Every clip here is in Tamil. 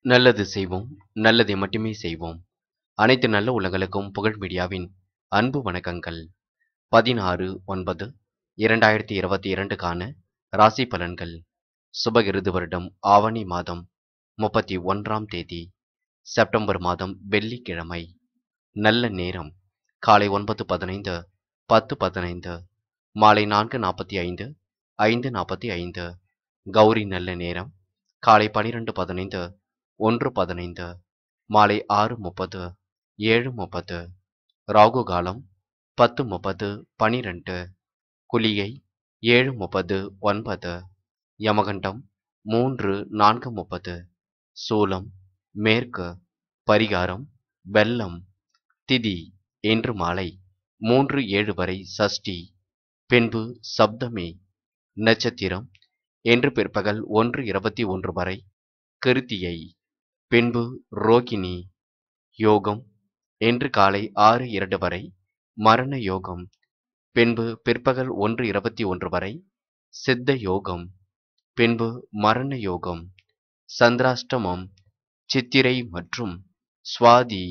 நல்லது செய்வோம் நல்லதை மட்டுமே செய்வோம் அனைத்து நல்ல உள்ளங்களுக்கும் புகழ் மீடியாவின் அன்பு வணக்கங்கள் பதினாறு ஒன்பது இரண்டாயிரத்தி இருபத்தி இரண்டுக்கான ராசி பலன்கள் சுபகிருது வருடம் ஆவணி மாதம் முப்பத்தி ஒன்றாம் தேதி செப்டம்பர் மாதம் வெள்ளிக்கிழமை நல்ல நேரம் காலை ஒன்பது பதினைந்து பத்து பதினைந்து மாலை நான்கு நாற்பத்தி ஐந்து ஐந்து நாற்பத்தி ஐந்து கௌரி நல்ல நேரம் காலை பனிரெண்டு பதினைந்து ஒன்று பதினைந்து மாலை ஆறு முப்பது ஏழு முப்பது ராகு காலம் பத்து முப்பது பனிரெண்டு குளிகை ஏழு முப்பது ஒன்பது யமகண்டம் மூன்று நான்கு முப்பது சூலம் மேற்கு பரிகாரம் வெள்ளம் திதி இன்று மாலை மூன்று ஏழு வரை சஷ்டி பின்பு சப்தமி நட்சத்திரம் இன்று பிற்பகல் ஒன்று இருபத்தி ஒன்று வரை கிருத்தியை பின்பு ரோகிணி யோகம் இன்று காலை ஆறு இரண்டு வரை மரண யோகம் பின்பு பிற்பகல் ஒன்று இருபத்தி ஒன்று வரை சித்த யோகம் பின்பு மரண யோகம் சந்திராஷ்டமம் சித்திரை மற்றும் சுவாதி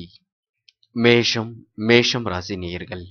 மேஷம் மேஷம் ராசி நேயர்கள்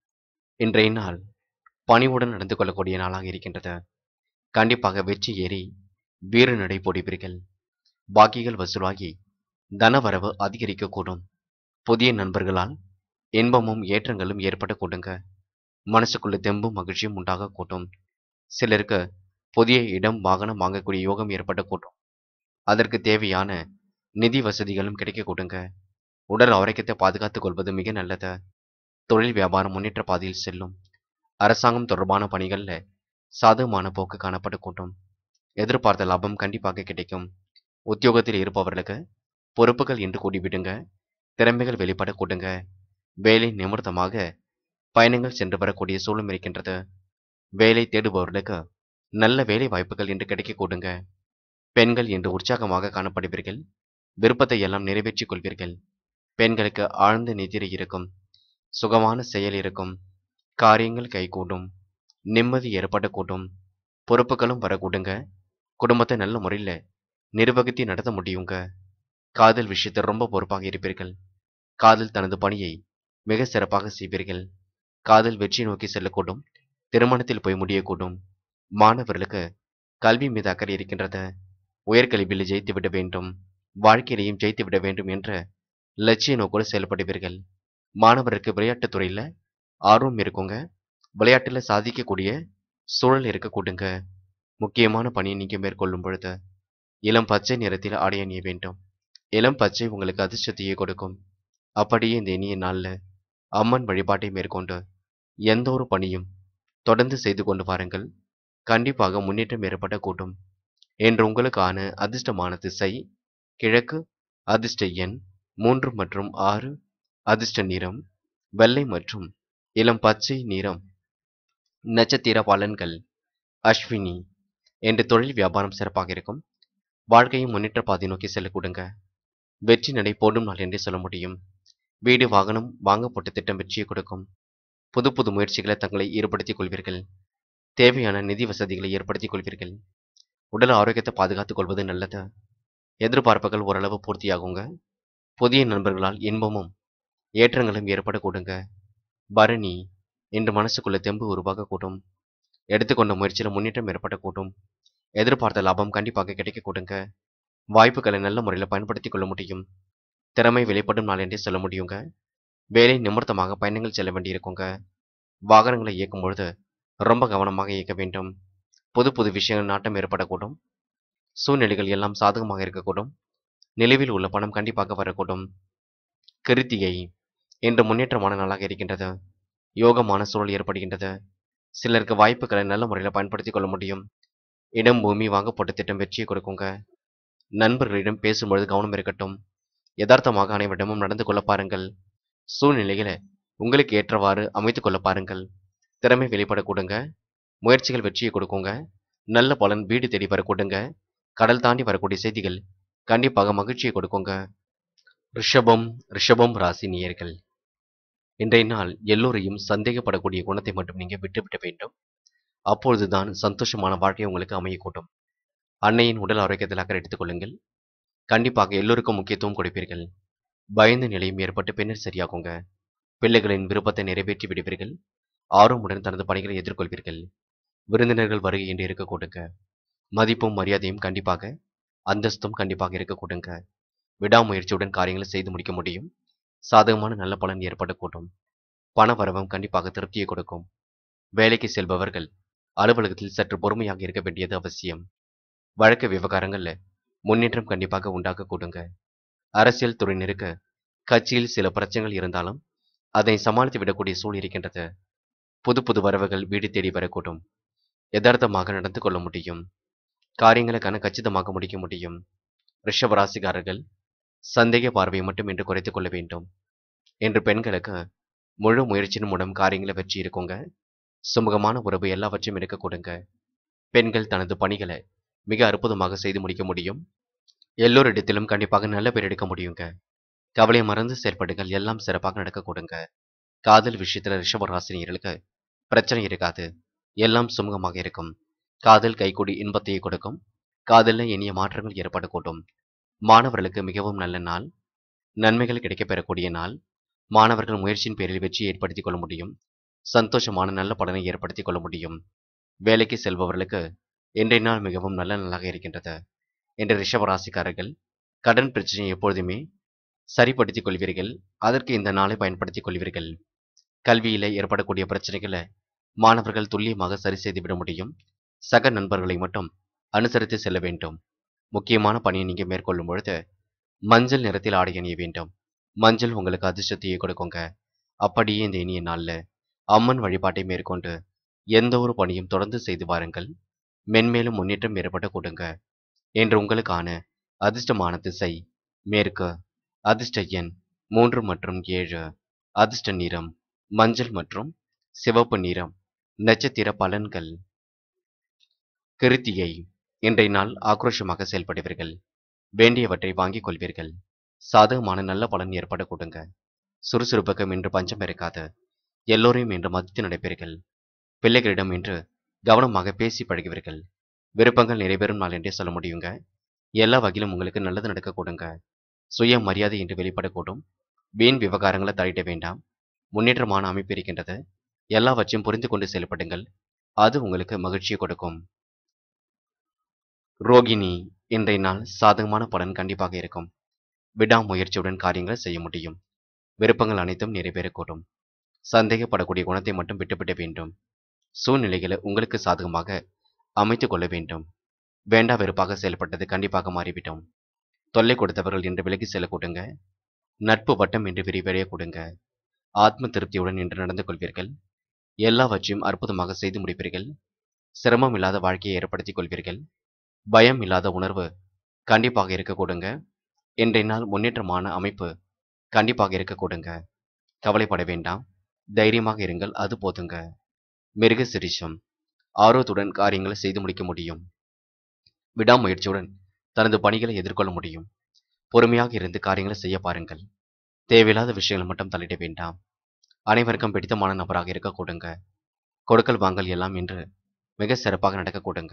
இன்றைய நாள் பணிவுடன் நடந்து கொள்ளக்கூடிய நாளாக இருக்கின்றது கண்டிப்பாக வெற்றி ஏறி வீர நடை போடுவீர்கள் பாக்கிகள் வசூலாகி தனவரவு அதிகரிக்கக்கூடும் புதிய நண்பர்களால் இன்பமும் ஏற்றங்களும் ஏற்பட கூடுங்க மனசுக்குள்ள தெம்பும் மகிழ்ச்சியும் உண்டாக கூட்டும் சிலருக்கு புதிய இடம் வாகனம் வாங்கக்கூடிய யோகம் ஏற்பட கூட்டும் அதற்கு தேவையான நிதி வசதிகளும் கிடைக்க கூடுங்க உடல் ஆரோக்கியத்தை பாதுகாத்துக் கொள்வது மிக நல்லது தொழில் வியாபாரம் முன்னேற்ற பாதையில் செல்லும் அரசாங்கம் தொடர்பான பணிகள்ல சாதகமான போக்கு காணப்பட கூட்டும் எதிர்பார்த்த லாபம் கண்டிப்பாக கிடைக்கும் உத்தியோகத்தில் இருப்பவர்களுக்கு பொறுப்புகள் என்று கூடிவிடுங்க திறமைகள் வெளிப்பட கூடுங்க வேலை நிமித்தமாக பயணங்கள் சென்று வரக்கூடிய சூழலும் இருக்கின்றது வேலை தேடுபவர்களுக்கு நல்ல வேலை வாய்ப்புகள் என்று கிடைக்க கூடுங்க பெண்கள் என்று உற்சாகமாக காணப்படுவீர்கள் விருப்பத்தை எல்லாம் நிறைவேற்றிக் கொள்வீர்கள் பெண்களுக்கு ஆழ்ந்த நிதிரை இருக்கும் சுகமான செயல் இருக்கும் காரியங்கள் கைகூடும் நிம்மதி ஏற்படக்கூடும் பொறுப்புகளும் வரக்கூடுங்க குடும்பத்தை நல்ல முறையில் நிர்வகித்து நடத்த முடியுங்க காதல் விஷயத்தில் ரொம்ப பொறுப்பாக இருப்பீர்கள் காதல் தனது பணியை மிக சிறப்பாக செய்வீர்கள் காதல் வெற்றி நோக்கி செல்லக்கூடும் திருமணத்தில் போய் முடியக்கூடும் மாணவர்களுக்கு கல்வி மீது அக்கறை இருக்கின்றது உயர்கல்வியில் ஜெயித்து விட வேண்டும் வாழ்க்கையிலையும் ஜெயித்து விட வேண்டும் என்ற லட்சிய நோக்கோடு செயல்படுவீர்கள் மாணவருக்கு விளையாட்டுத் துறையில் ஆர்வம் இருக்குங்க விளையாட்டில் சாதிக்கக்கூடிய சூழல் இருக்கக்கூடுங்க முக்கியமான பணியை நீங்கள் மேற்கொள்ளும் பொழுது இளம் பச்சை நிறத்தில் ஆடை அணிய வேண்டும் இளம் பச்சை உங்களுக்கு அதிர்ஷ்டத்தையே கொடுக்கும் அப்படியே இந்த இனிய நாளில் அம்மன் வழிபாட்டை மேற்கொண்டு எந்த ஒரு பணியும் தொடர்ந்து செய்து கொண்டு வாருங்கள் கண்டிப்பாக முன்னேற்றம் ஏற்பட கூட்டும் என்று உங்களுக்கான அதிர்ஷ்டமான திசை கிழக்கு அதிர்ஷ்ட எண் மூன்று மற்றும் ஆறு அதிர்ஷ்ட நிறம் வெள்ளை மற்றும் இளம் பச்சை நிறம் நட்சத்திர பலன்கள் அஸ்வினி என்று தொழில் வியாபாரம் சிறப்பாக இருக்கும் வாழ்க்கையும் முன்னேற்ற பாதை நோக்கி செல்லக்கூடுங்க வெற்றி நடை போடும் நாள் என்றே சொல்ல முடியும் வீடு வாகனம் வாங்க போட்ட திட்டம் வெற்றியை கொடுக்கும் புது புது முயற்சிகளை தங்களை ஈடுபடுத்திக் கொள்வீர்கள் தேவையான நிதி வசதிகளை ஏற்படுத்திக் கொள்வீர்கள் உடல் ஆரோக்கியத்தை பாதுகாத்துக் கொள்வது நல்லது எதிர்பார்ப்புகள் ஓரளவு பூர்த்தியாகுங்க புதிய நண்பர்களால் இன்பமும் ஏற்றங்களும் ஏற்பட கூடுங்க பரணி என்று மனசுக்குள்ள தெம்பு உருவாக கூடும் எடுத்துக்கொண்ட முயற்சியில் முன்னேற்றம் ஏற்பட கூடும் எதிர்பார்த்த லாபம் கண்டிப்பாக கிடைக்க கூடுங்க வாய்ப்புகளை நல்ல முறையில் பயன்படுத்திக் கொள்ள முடியும் திறமை வெளிப்படும் நாள் என்றே சொல்ல முடியுங்க வேலை நிமித்தமாக பயணங்கள் செல்ல வேண்டியிருக்குங்க வாகனங்களை இயக்கும் பொழுது ரொம்ப கவனமாக இயக்க வேண்டும் புது புது விஷயங்கள் நாட்டம் ஏற்படக்கூடும் சூழ்நிலைகள் எல்லாம் சாதகமாக இருக்கக்கூடும் நிலவில் உள்ள பணம் கண்டிப்பாக வரக்கூடும் கிருத்திகை இன்று முன்னேற்றமான நாளாக இருக்கின்றது யோகமான சூழல் ஏற்படுகின்றது சிலருக்கு வாய்ப்புகளை நல்ல முறையில் பயன்படுத்திக் கொள்ள முடியும் இடம் பூமி வாங்கப்பட்ட திட்டம் வெற்றியை கொடுக்குங்க நண்பர்களிடம் பேசும்பொழுது கவனம் இருக்கட்டும் யதார்த்தமாக அனைவரிடமும் நடந்து கொள்ள பாருங்கள் சூழ்நிலைகளை உங்களுக்கு ஏற்றவாறு அமைத்துக் கொள்ள பாருங்கள் திறமை வெளிப்பட கொடுங்க முயற்சிகள் வெற்றியை கொடுக்குங்க நல்ல பலன் வீடு தேடி வர கொடுங்க கடல் தாண்டி வரக்கூடிய செய்திகள் கண்டிப்பாக மகிழ்ச்சியை கொடுக்குங்க ரிஷபம் ரிஷபம் ராசி நேயர்கள் இன்றைய நாள் எல்லோரையும் சந்தேகப்படக்கூடிய குணத்தை மட்டும் நீங்க விட்டுவிட வேண்டும் அப்பொழுதுதான் சந்தோஷமான வாழ்க்கை உங்களுக்கு அமையக்கூடும் அன்னையின் உடல் ஆரோக்கியத்தில் அக்கறை எடுத்துக் கொள்ளுங்கள் கண்டிப்பாக எல்லோருக்கும் முக்கியத்துவம் கொடுப்பீர்கள் பயந்த நிலையும் ஏற்பட்டு பின்னர் சரியாகுங்க பிள்ளைகளின் விருப்பத்தை நிறைவேற்றி விடுவீர்கள் ஆர்வமுடன் தனது பணிகளை எதிர்கொள்வீர்கள் விருந்தினர்கள் வருகை என்று இருக்கக்கூடுங்க மதிப்பும் மரியாதையும் கண்டிப்பாக அந்தஸ்தும் கண்டிப்பாக இருக்கக்கூடுங்க விடாமுயற்சியுடன் காரியங்களை செய்து முடிக்க முடியும் சாதகமான நல்ல பலன் ஏற்படக்கூடும் பண வரவும் கண்டிப்பாக திருப்தியை கொடுக்கும் வேலைக்கு செல்பவர்கள் அலுவலகத்தில் சற்று பொறுமையாக இருக்க வேண்டியது அவசியம் வழக்கு விவகாரங்கள்ல முன்னேற்றம் கண்டிப்பாக உண்டாக கூடுங்க அரசியல் துறையினருக்கு கட்சியில் சில பிரச்சனைகள் இருந்தாலும் அதை சமாளித்து விடக்கூடிய சூழல் இருக்கின்றது புது புது வரவுகள் வீடு தேடி வரக்கூடும் யதார்த்தமாக நடந்து கொள்ள முடியும் காரியங்களை கன கச்சிதமாக முடிக்க முடியும் ரிஷபராசிக்காரர்கள் சந்தேக பார்வையை மட்டும் என்று குறைத்துக் கொள்ள வேண்டும் என்று பெண்களுக்கு முழு முயற்சியின் மூலம் காரியங்களை வெற்றி இருக்குங்க சுமூகமான உறவு எல்லாவற்றையும் இருக்க கொடுங்க பெண்கள் தனது பணிகளை மிக அற்புதமாக செய்து முடிக்க முடியும் எல்லோரிடத்திலும் கண்டிப்பாக நல்ல பேர் எடுக்க முடியுங்க கவலை மறந்து செயல்படுங்கள் எல்லாம் சிறப்பாக நடக்க கொடுங்க காதல் விஷயத்துல ரிஷபராசினியர்களுக்கு பிரச்சனை இருக்காது எல்லாம் சுமூகமாக இருக்கும் காதல் கைகூடி இன்பத்தையே கொடுக்கும் காதலில் இனிய மாற்றங்கள் ஏற்படக்கூடும் மாணவர்களுக்கு மிகவும் நல்ல நாள் நன்மைகள் கிடைக்கப் பெறக்கூடிய நாள் மாணவர்கள் முயற்சியின் பேரில் வெற்றியை ஏற்படுத்திக் கொள்ள முடியும் சந்தோஷமான நல்ல பலனை ஏற்படுத்திக் கொள்ள முடியும் வேலைக்கு செல்பவர்களுக்கு இன்றைய நாள் மிகவும் நல்ல நாளாக இருக்கின்றது என்ற ரிஷபராசிக்காரர்கள் கடன் பிரச்சனையை எப்பொழுதுமே சரிப்படுத்திக் கொள்வீர்கள் அதற்கு இந்த நாளை பயன்படுத்திக் கொள்வீர்கள் கல்வியில ஏற்படக்கூடிய பிரச்சனைகளை மாணவர்கள் துல்லியமாக சரி செய்து விட முடியும் சக நண்பர்களை மட்டும் அனுசரித்து செல்ல வேண்டும் முக்கியமான பணியை நீங்க மேற்கொள்ளும் பொழுது மஞ்சள் நிறத்தில் ஆடை அணிய வேண்டும் மஞ்சள் உங்களுக்கு அதிர்ஷ்டத்தையே கொடுக்குங்க அப்படியே இந்த இனிய நாள்ல அம்மன் வழிபாட்டை மேற்கொண்டு எந்த ஒரு பணியும் தொடர்ந்து செய்து வாருங்கள் மென்மேலும் முன்னேற்றம் ஏற்பட கொடுங்க என்று உங்களுக்கான அதிர்ஷ்டமான திசை மேற்கு அதிர்ஷ்ட எண் மூன்று மற்றும் ஏழு அதிர்ஷ்ட நிறம் மஞ்சள் மற்றும் சிவப்பு நிறம் நட்சத்திர பலன்கள் கிருத்திகை இன்றைய நாள் ஆக்ரோஷமாக செயல்படுவீர்கள் வேண்டியவற்றை வாங்கிக் கொள்வீர்கள் சாதகமான நல்ல பலன் ஏற்பட கொடுங்க சுறுசுறுப்புக்கும் இன்று பஞ்சம் இருக்காது எல்லோரையும் இன்று மதித்து நடப்பீர்கள் பிள்ளைகளிடம் இன்று கவனமாக பேசி பழகுவீர்கள் விருப்பங்கள் நிறைவேறும் நாள் என்றே சொல்ல முடியுங்க எல்லா வகையிலும் உங்களுக்கு நல்லது நடக்க கொடுங்க சுய மரியாதை என்று வெளிப்படக்கூடும் வீண் விவகாரங்களை தலையிட வேண்டாம் முன்னேற்றமான அமைப்பு இருக்கின்றது எல்லாவற்றையும் புரிந்து கொண்டு செயல்படுங்கள் அது உங்களுக்கு மகிழ்ச்சியை கொடுக்கும் ரோகிணி இன்றைய நாள் சாதகமான பலன் கண்டிப்பாக இருக்கும் விடாமுயற்சியுடன் காரியங்களை செய்ய முடியும் விருப்பங்கள் அனைத்தும் நிறைவேறக்கூடும் சந்தேகப்படக்கூடிய குணத்தை மட்டும் விட்டுவிட வேண்டும் சூழ்நிலைகளை உங்களுக்கு சாதகமாக அமைத்துக் கொள்ள வேண்டும் வேண்டா வெறுப்பாக செயல்பட்டது கண்டிப்பாக மாறிவிடும் தொல்லை கொடுத்தவர்கள் என்று விலகி செல்ல கொடுங்க நட்பு வட்டம் என்று விரிவடைய கொடுங்க ஆத்ம திருப்தியுடன் இன்று நடந்து கொள்வீர்கள் எல்லாவற்றையும் அற்புதமாக செய்து முடிப்பீர்கள் சிரமம் இல்லாத வாழ்க்கையை ஏற்படுத்திக் கொள்வீர்கள் பயம் இல்லாத உணர்வு கண்டிப்பாக இருக்க கொடுங்க இன்றைய நாள் முன்னேற்றமான அமைப்பு கண்டிப்பாக இருக்க கொடுங்க கவலைப்பட வேண்டாம் தைரியமாக இருங்கள் அது போதுங்க மிருக சிரிஷம் ஆர்வத்துடன் காரியங்களை செய்து முடிக்க முடியும் விடாமுயற்சியுடன் தனது பணிகளை எதிர்கொள்ள முடியும் பொறுமையாக இருந்து காரியங்களை செய்ய பாருங்கள் தேவையில்லாத விஷயங்களை மட்டும் தலையிட வேண்டாம் அனைவருக்கும் பிடித்தமான நபராக இருக்க கொடுங்க கொடுக்கல் வாங்கல் எல்லாம் இன்று மிக சிறப்பாக நடக்க கொடுங்க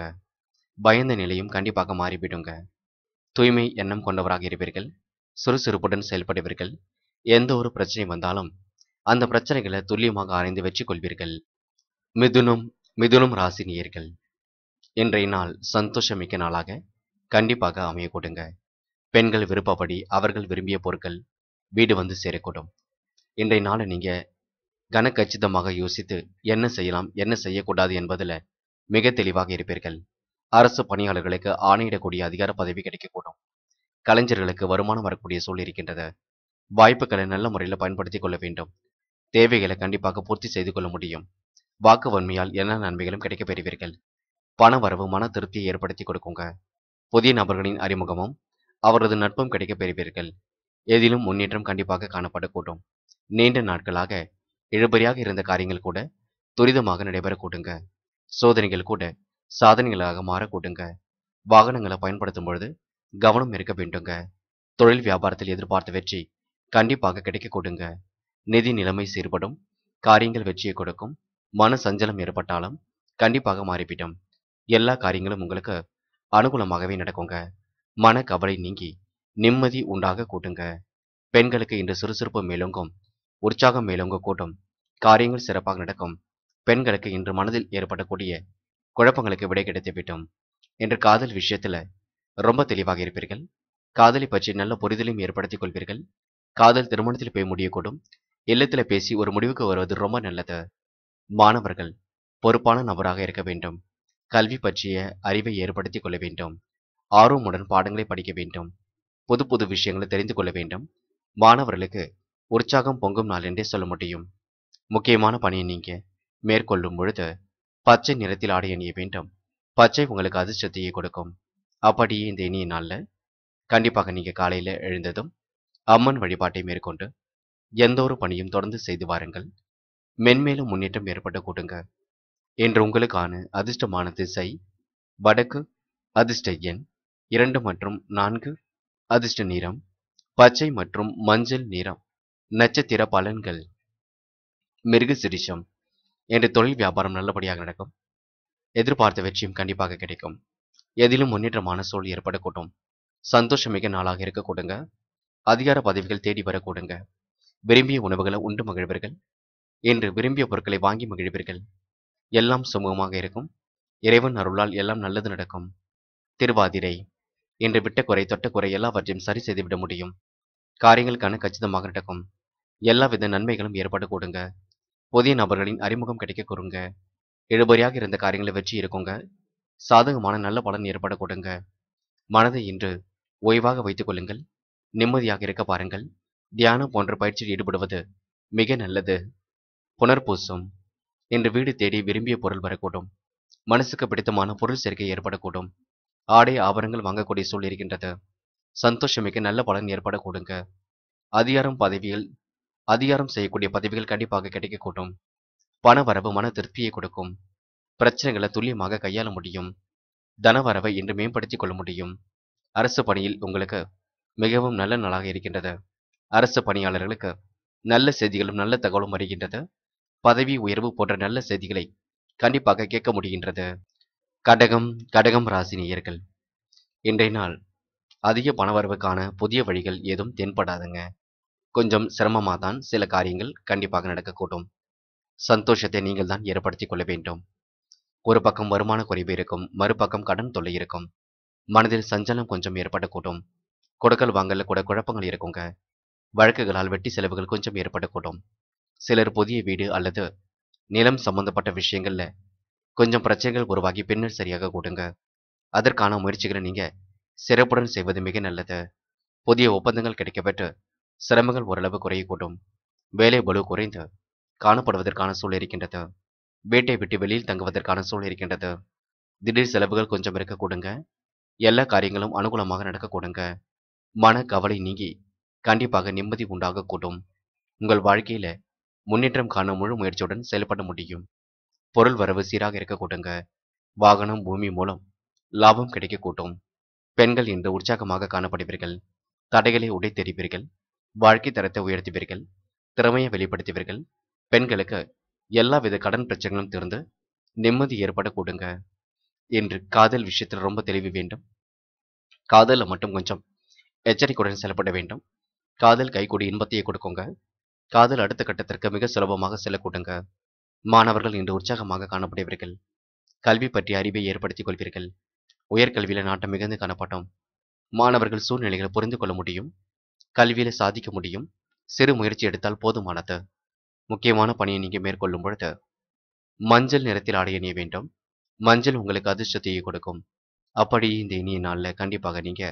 பயந்த நிலையும் கண்டிப்பாக மாறிவிடுங்க தூய்மை எண்ணம் கொண்டவராக இருப்பீர்கள் சுறுசுறுப்புடன் செயல்படுவீர்கள் எந்த ஒரு பிரச்சனை வந்தாலும் அந்த பிரச்சனைகளை துல்லியமாக ஆராய்ந்து வெற்றி கொள்வீர்கள் மிதுனம் மிதுனம் ராசி நேயர்கள் இன்றைய நாள் சந்தோஷமிக்க நாளாக கண்டிப்பாக அமைய கொடுங்க பெண்கள் விருப்பப்படி அவர்கள் விரும்பிய பொருட்கள் வீடு வந்து சேரக்கூடும் இன்றைய நாளை நீங்க கனக்கச்சிதமாக யோசித்து என்ன செய்யலாம் என்ன செய்யக்கூடாது என்பதில் மிக தெளிவாக இருப்பீர்கள் அரசு பணியாளர்களுக்கு ஆணையிடக்கூடிய அதிகார பதவி கிடைக்கக்கூடும் கலைஞர்களுக்கு வருமானம் வரக்கூடிய சூழல் இருக்கின்றது வாய்ப்புகளை நல்ல முறையில் பயன்படுத்திக் கொள்ள வேண்டும் தேவைகளை கண்டிப்பாக பூர்த்தி செய்து கொள்ள முடியும் வாக்கு வன்மையால் எல்லா நன்மைகளும் கிடைக்கப் பெறுவீர்கள் பண வரவு மன திருப்தியை ஏற்படுத்தி கொடுக்குங்க புதிய நபர்களின் அறிமுகமும் அவரது நட்பும் கிடைக்கப் பெறுவீர்கள் எதிலும் முன்னேற்றம் கண்டிப்பாக காணப்படக்கூடும் நீண்ட நாட்களாக இழுபறியாக இருந்த காரியங்கள் கூட துரிதமாக நடைபெறக்கூடுங்க சோதனைகள் கூட சாதனைகளாக மாறக்கூடுங்க வாகனங்களை பயன்படுத்தும் பொழுது கவனம் இருக்க வேண்டுங்க தொழில் வியாபாரத்தில் எதிர்பார்த்த வெற்றி கண்டிப்பாக கிடைக்க கொடுங்க நிதி நிலைமை சீர்படும் காரியங்கள் வெற்றியை கொடுக்கும் மன சஞ்சலம் ஏற்பட்டாலும் கண்டிப்பாக மாறிவிடும் எல்லா காரியங்களும் உங்களுக்கு அனுகூலமாகவே நடக்குங்க மன கவலை நீங்கி நிம்மதி உண்டாக கூட்டுங்க பெண்களுக்கு இன்று சுறுசுறுப்பு மேலோங்கும் உற்சாகம் மேலோங்க கூட்டும் காரியங்கள் சிறப்பாக நடக்கும் பெண்களுக்கு இன்று மனதில் ஏற்படக்கூடிய குழப்பங்களுக்கு விடை கிடைத்துவிட்டோம் என்று காதல் விஷயத்துல ரொம்ப தெளிவாக இருப்பீர்கள் காதலை பற்றி நல்ல புரிதலையும் ஏற்படுத்திக் கொள்வீர்கள் காதல் திருமணத்தில் போய் முடியக்கூடும் இல்லத்துல பேசி ஒரு முடிவுக்கு வருவது ரொம்ப நல்லது மாணவர்கள் பொறுப்பான நபராக இருக்க வேண்டும் கல்வி பற்றிய அறிவை ஏற்படுத்திக் கொள்ள வேண்டும் ஆர்வமுடன் பாடங்களை படிக்க வேண்டும் புது புது விஷயங்களை தெரிந்து கொள்ள வேண்டும் மாணவர்களுக்கு உற்சாகம் பொங்கும் நாள் என்றே சொல்ல முடியும் முக்கியமான பணியை நீங்க மேற்கொள்ளும் பொழுது பச்சை நிறத்தில் ஆடை அணிய வேண்டும் பச்சை உங்களுக்கு அதிர்ஷ்டத்தையே கொடுக்கும் அப்படியே இந்த இனிய நாள்ல கண்டிப்பாக நீங்க காலையில எழுந்ததும் அம்மன் வழிபாட்டை மேற்கொண்டு எந்த ஒரு பணியும் தொடர்ந்து செய்து வாருங்கள் மென்மேலும் முன்னேற்றம் ஏற்பட்டு கூட்டுங்க என்று உங்களுக்கான அதிர்ஷ்டமான திசை வடக்கு அதிர்ஷ்ட எண் இரண்டு மற்றும் நான்கு அதிர்ஷ்ட நிறம் பச்சை மற்றும் மஞ்சள் நிறம் நட்சத்திர பலன்கள் மிருக சிரிஷம் என்ற தொழில் வியாபாரம் நல்லபடியாக நடக்கும் எதிர்பார்த்த வெற்றியும் கண்டிப்பாக கிடைக்கும் எதிலும் முன்னேற்றமான சூழல் ஏற்படக்கூடும் சந்தோஷமிக்க நாளாக இருக்க கூடுங்க அதிகார பதவிகள் தேடி வரக்கூடுங்க விரும்பிய உணவுகளை உண்டு மகிழ்வீர்கள் என்று விரும்பிய பொருட்களை வாங்கி மகிழ்வீர்கள் எல்லாம் சுமூகமாக இருக்கும் இறைவன் அருளால் எல்லாம் நல்லது நடக்கும் திருவாதிரை என்று விட்ட குறை தொட்ட குறை எல்லாவற்றையும் சரி செய்துவிட முடியும் காரியங்களுக்கான கச்சிதமாக நடக்கும் எல்லாவித நன்மைகளும் ஏற்பட கூடுங்க புதிய நபர்களின் அறிமுகம் கிடைக்க கூறுங்க இழுபறியாக இருந்த காரியங்களை வெற்றி இருக்குங்க சாதகமான நல்ல பலன் ஏற்பட கொடுங்க மனதை இன்று ஓய்வாக வைத்துக் கொள்ளுங்கள் நிம்மதியாக இருக்க பாருங்கள் தியானம் போன்ற பயிற்சியில் ஈடுபடுவது மிக நல்லது புனர்பூசம் இன்று வீடு தேடி விரும்பிய பொருள் வரக்கூடும் மனசுக்கு பிடித்தமான பொருள் சேர்க்கை ஏற்படக்கூடும் ஆடை ஆபரணங்கள் வாங்கக்கூடிய சூழல் இருக்கின்றது சந்தோஷமிக்க நல்ல பலன் ஏற்படக்கூடுங்க அதிகாரம் பதவிகள் அதிகாரம் செய்யக்கூடிய பதவிகள் கண்டிப்பாக கிடைக்கக்கூடும் பண வரவு மன திருப்தியை கொடுக்கும் பிரச்சனைகளை துல்லியமாக கையாள முடியும் தனவரவை இன்று மேம்படுத்திக் கொள்ள முடியும் அரசு பணியில் உங்களுக்கு மிகவும் நல்ல நாளாக இருக்கின்றது அரசு பணியாளர்களுக்கு நல்ல செய்திகளும் நல்ல தகவலும் வருகின்றது பதவி உயர்வு போன்ற நல்ல செய்திகளை கண்டிப்பாக கேட்க முடிகின்றது கடகம் கடகம் ராசி நேயர்கள் இன்றைய நாள் அதிக பணவரவுக்கான புதிய வழிகள் ஏதும் தென்படாதுங்க கொஞ்சம் சிரமமாக தான் சில காரியங்கள் கண்டிப்பாக நடக்கக்கூடும் சந்தோஷத்தை நீங்கள் தான் ஏற்படுத்திக் கொள்ள வேண்டும் ஒரு பக்கம் வருமான குறைவு இருக்கும் மறுபக்கம் கடன் தொல்லை இருக்கும் மனதில் சஞ்சலம் கொஞ்சம் ஏற்படக்கூடும் கொடுக்கல் வாங்கல கூட குழப்பங்கள் இருக்குங்க வழக்குகளால் வெட்டி செலவுகள் கொஞ்சம் ஏற்படக்கூடும் சிலர் புதிய வீடு அல்லது நிலம் சம்பந்தப்பட்ட விஷயங்கள்ல கொஞ்சம் பிரச்சனைகள் உருவாகி பின்னர் சரியாக கூடுங்க அதற்கான முயற்சிகளை நீங்க சிறப்புடன் செய்வது மிக நல்லது புதிய ஒப்பந்தங்கள் கிடைக்கப்பெற்று சிரமங்கள் ஓரளவு குறையக்கூடும் வேலை பளு குறைந்து காணப்படுவதற்கான சூழல் இருக்கின்றது வீட்டை விட்டு வெளியில் தங்குவதற்கான சூழல் இருக்கின்றது திடீர் செலவுகள் கொஞ்சம் இருக்கக்கூடுங்க எல்லா காரியங்களும் அனுகூலமாக நடக்கக்கூடுங்க மன கவலை நீங்கி கண்டிப்பாக நிம்மதி உண்டாகக்கூடும் உங்கள் வாழ்க்கையில முன்னேற்றம் காண முழு முயற்சியுடன் செயல்பட முடியும் பொருள் வரவு சீராக இருக்கக்கூடுங்க வாகனம் பூமி மூலம் லாபம் கிடைக்கக்கூடும் பெண்கள் இன்று உற்சாகமாக காணப்படுவீர்கள் தடைகளை உடைத்தெறிவீர்கள் வாழ்க்கை தரத்தை உயர்த்துவீர்கள் திறமையை வெளிப்படுத்துவீர்கள் பெண்களுக்கு எல்லாவித கடன் பிரச்சனைகளும் தீர்ந்து நிம்மதி ஏற்பட கூடுங்க என்று காதல் விஷயத்தில் ரொம்ப தெளிவு வேண்டும் காதலில் மட்டும் கொஞ்சம் எச்சரிக்கையுடன் செயல்பட வேண்டும் காதல் கைகூடி இன்பத்தையே கொடுக்குங்க காதல் அடுத்த கட்டத்திற்கு மிக சுலபமாக செல்லக்கூடுங்க மாணவர்கள் இன்று உற்சாகமாக காணப்படுவீர்கள் கல்வி பற்றிய அறிவை ஏற்படுத்திக் கொள்வீர்கள் உயர்கல்வியில நாட்டம் மிகுந்து காணப்பட்டோம் மாணவர்கள் சூழ்நிலைகளை புரிந்து கொள்ள முடியும் கல்வியில சாதிக்க முடியும் சிறு முயற்சி எடுத்தால் போதுமானது முக்கியமான பணியை நீங்க மேற்கொள்ளும் பொழுது மஞ்சள் நிறத்தில் ஆடை அணிய வேண்டும் மஞ்சள் உங்களுக்கு அதிர்ஷ்டத்தையே கொடுக்கும் அப்படி இந்த இனிய நாள்ல கண்டிப்பாக நீங்க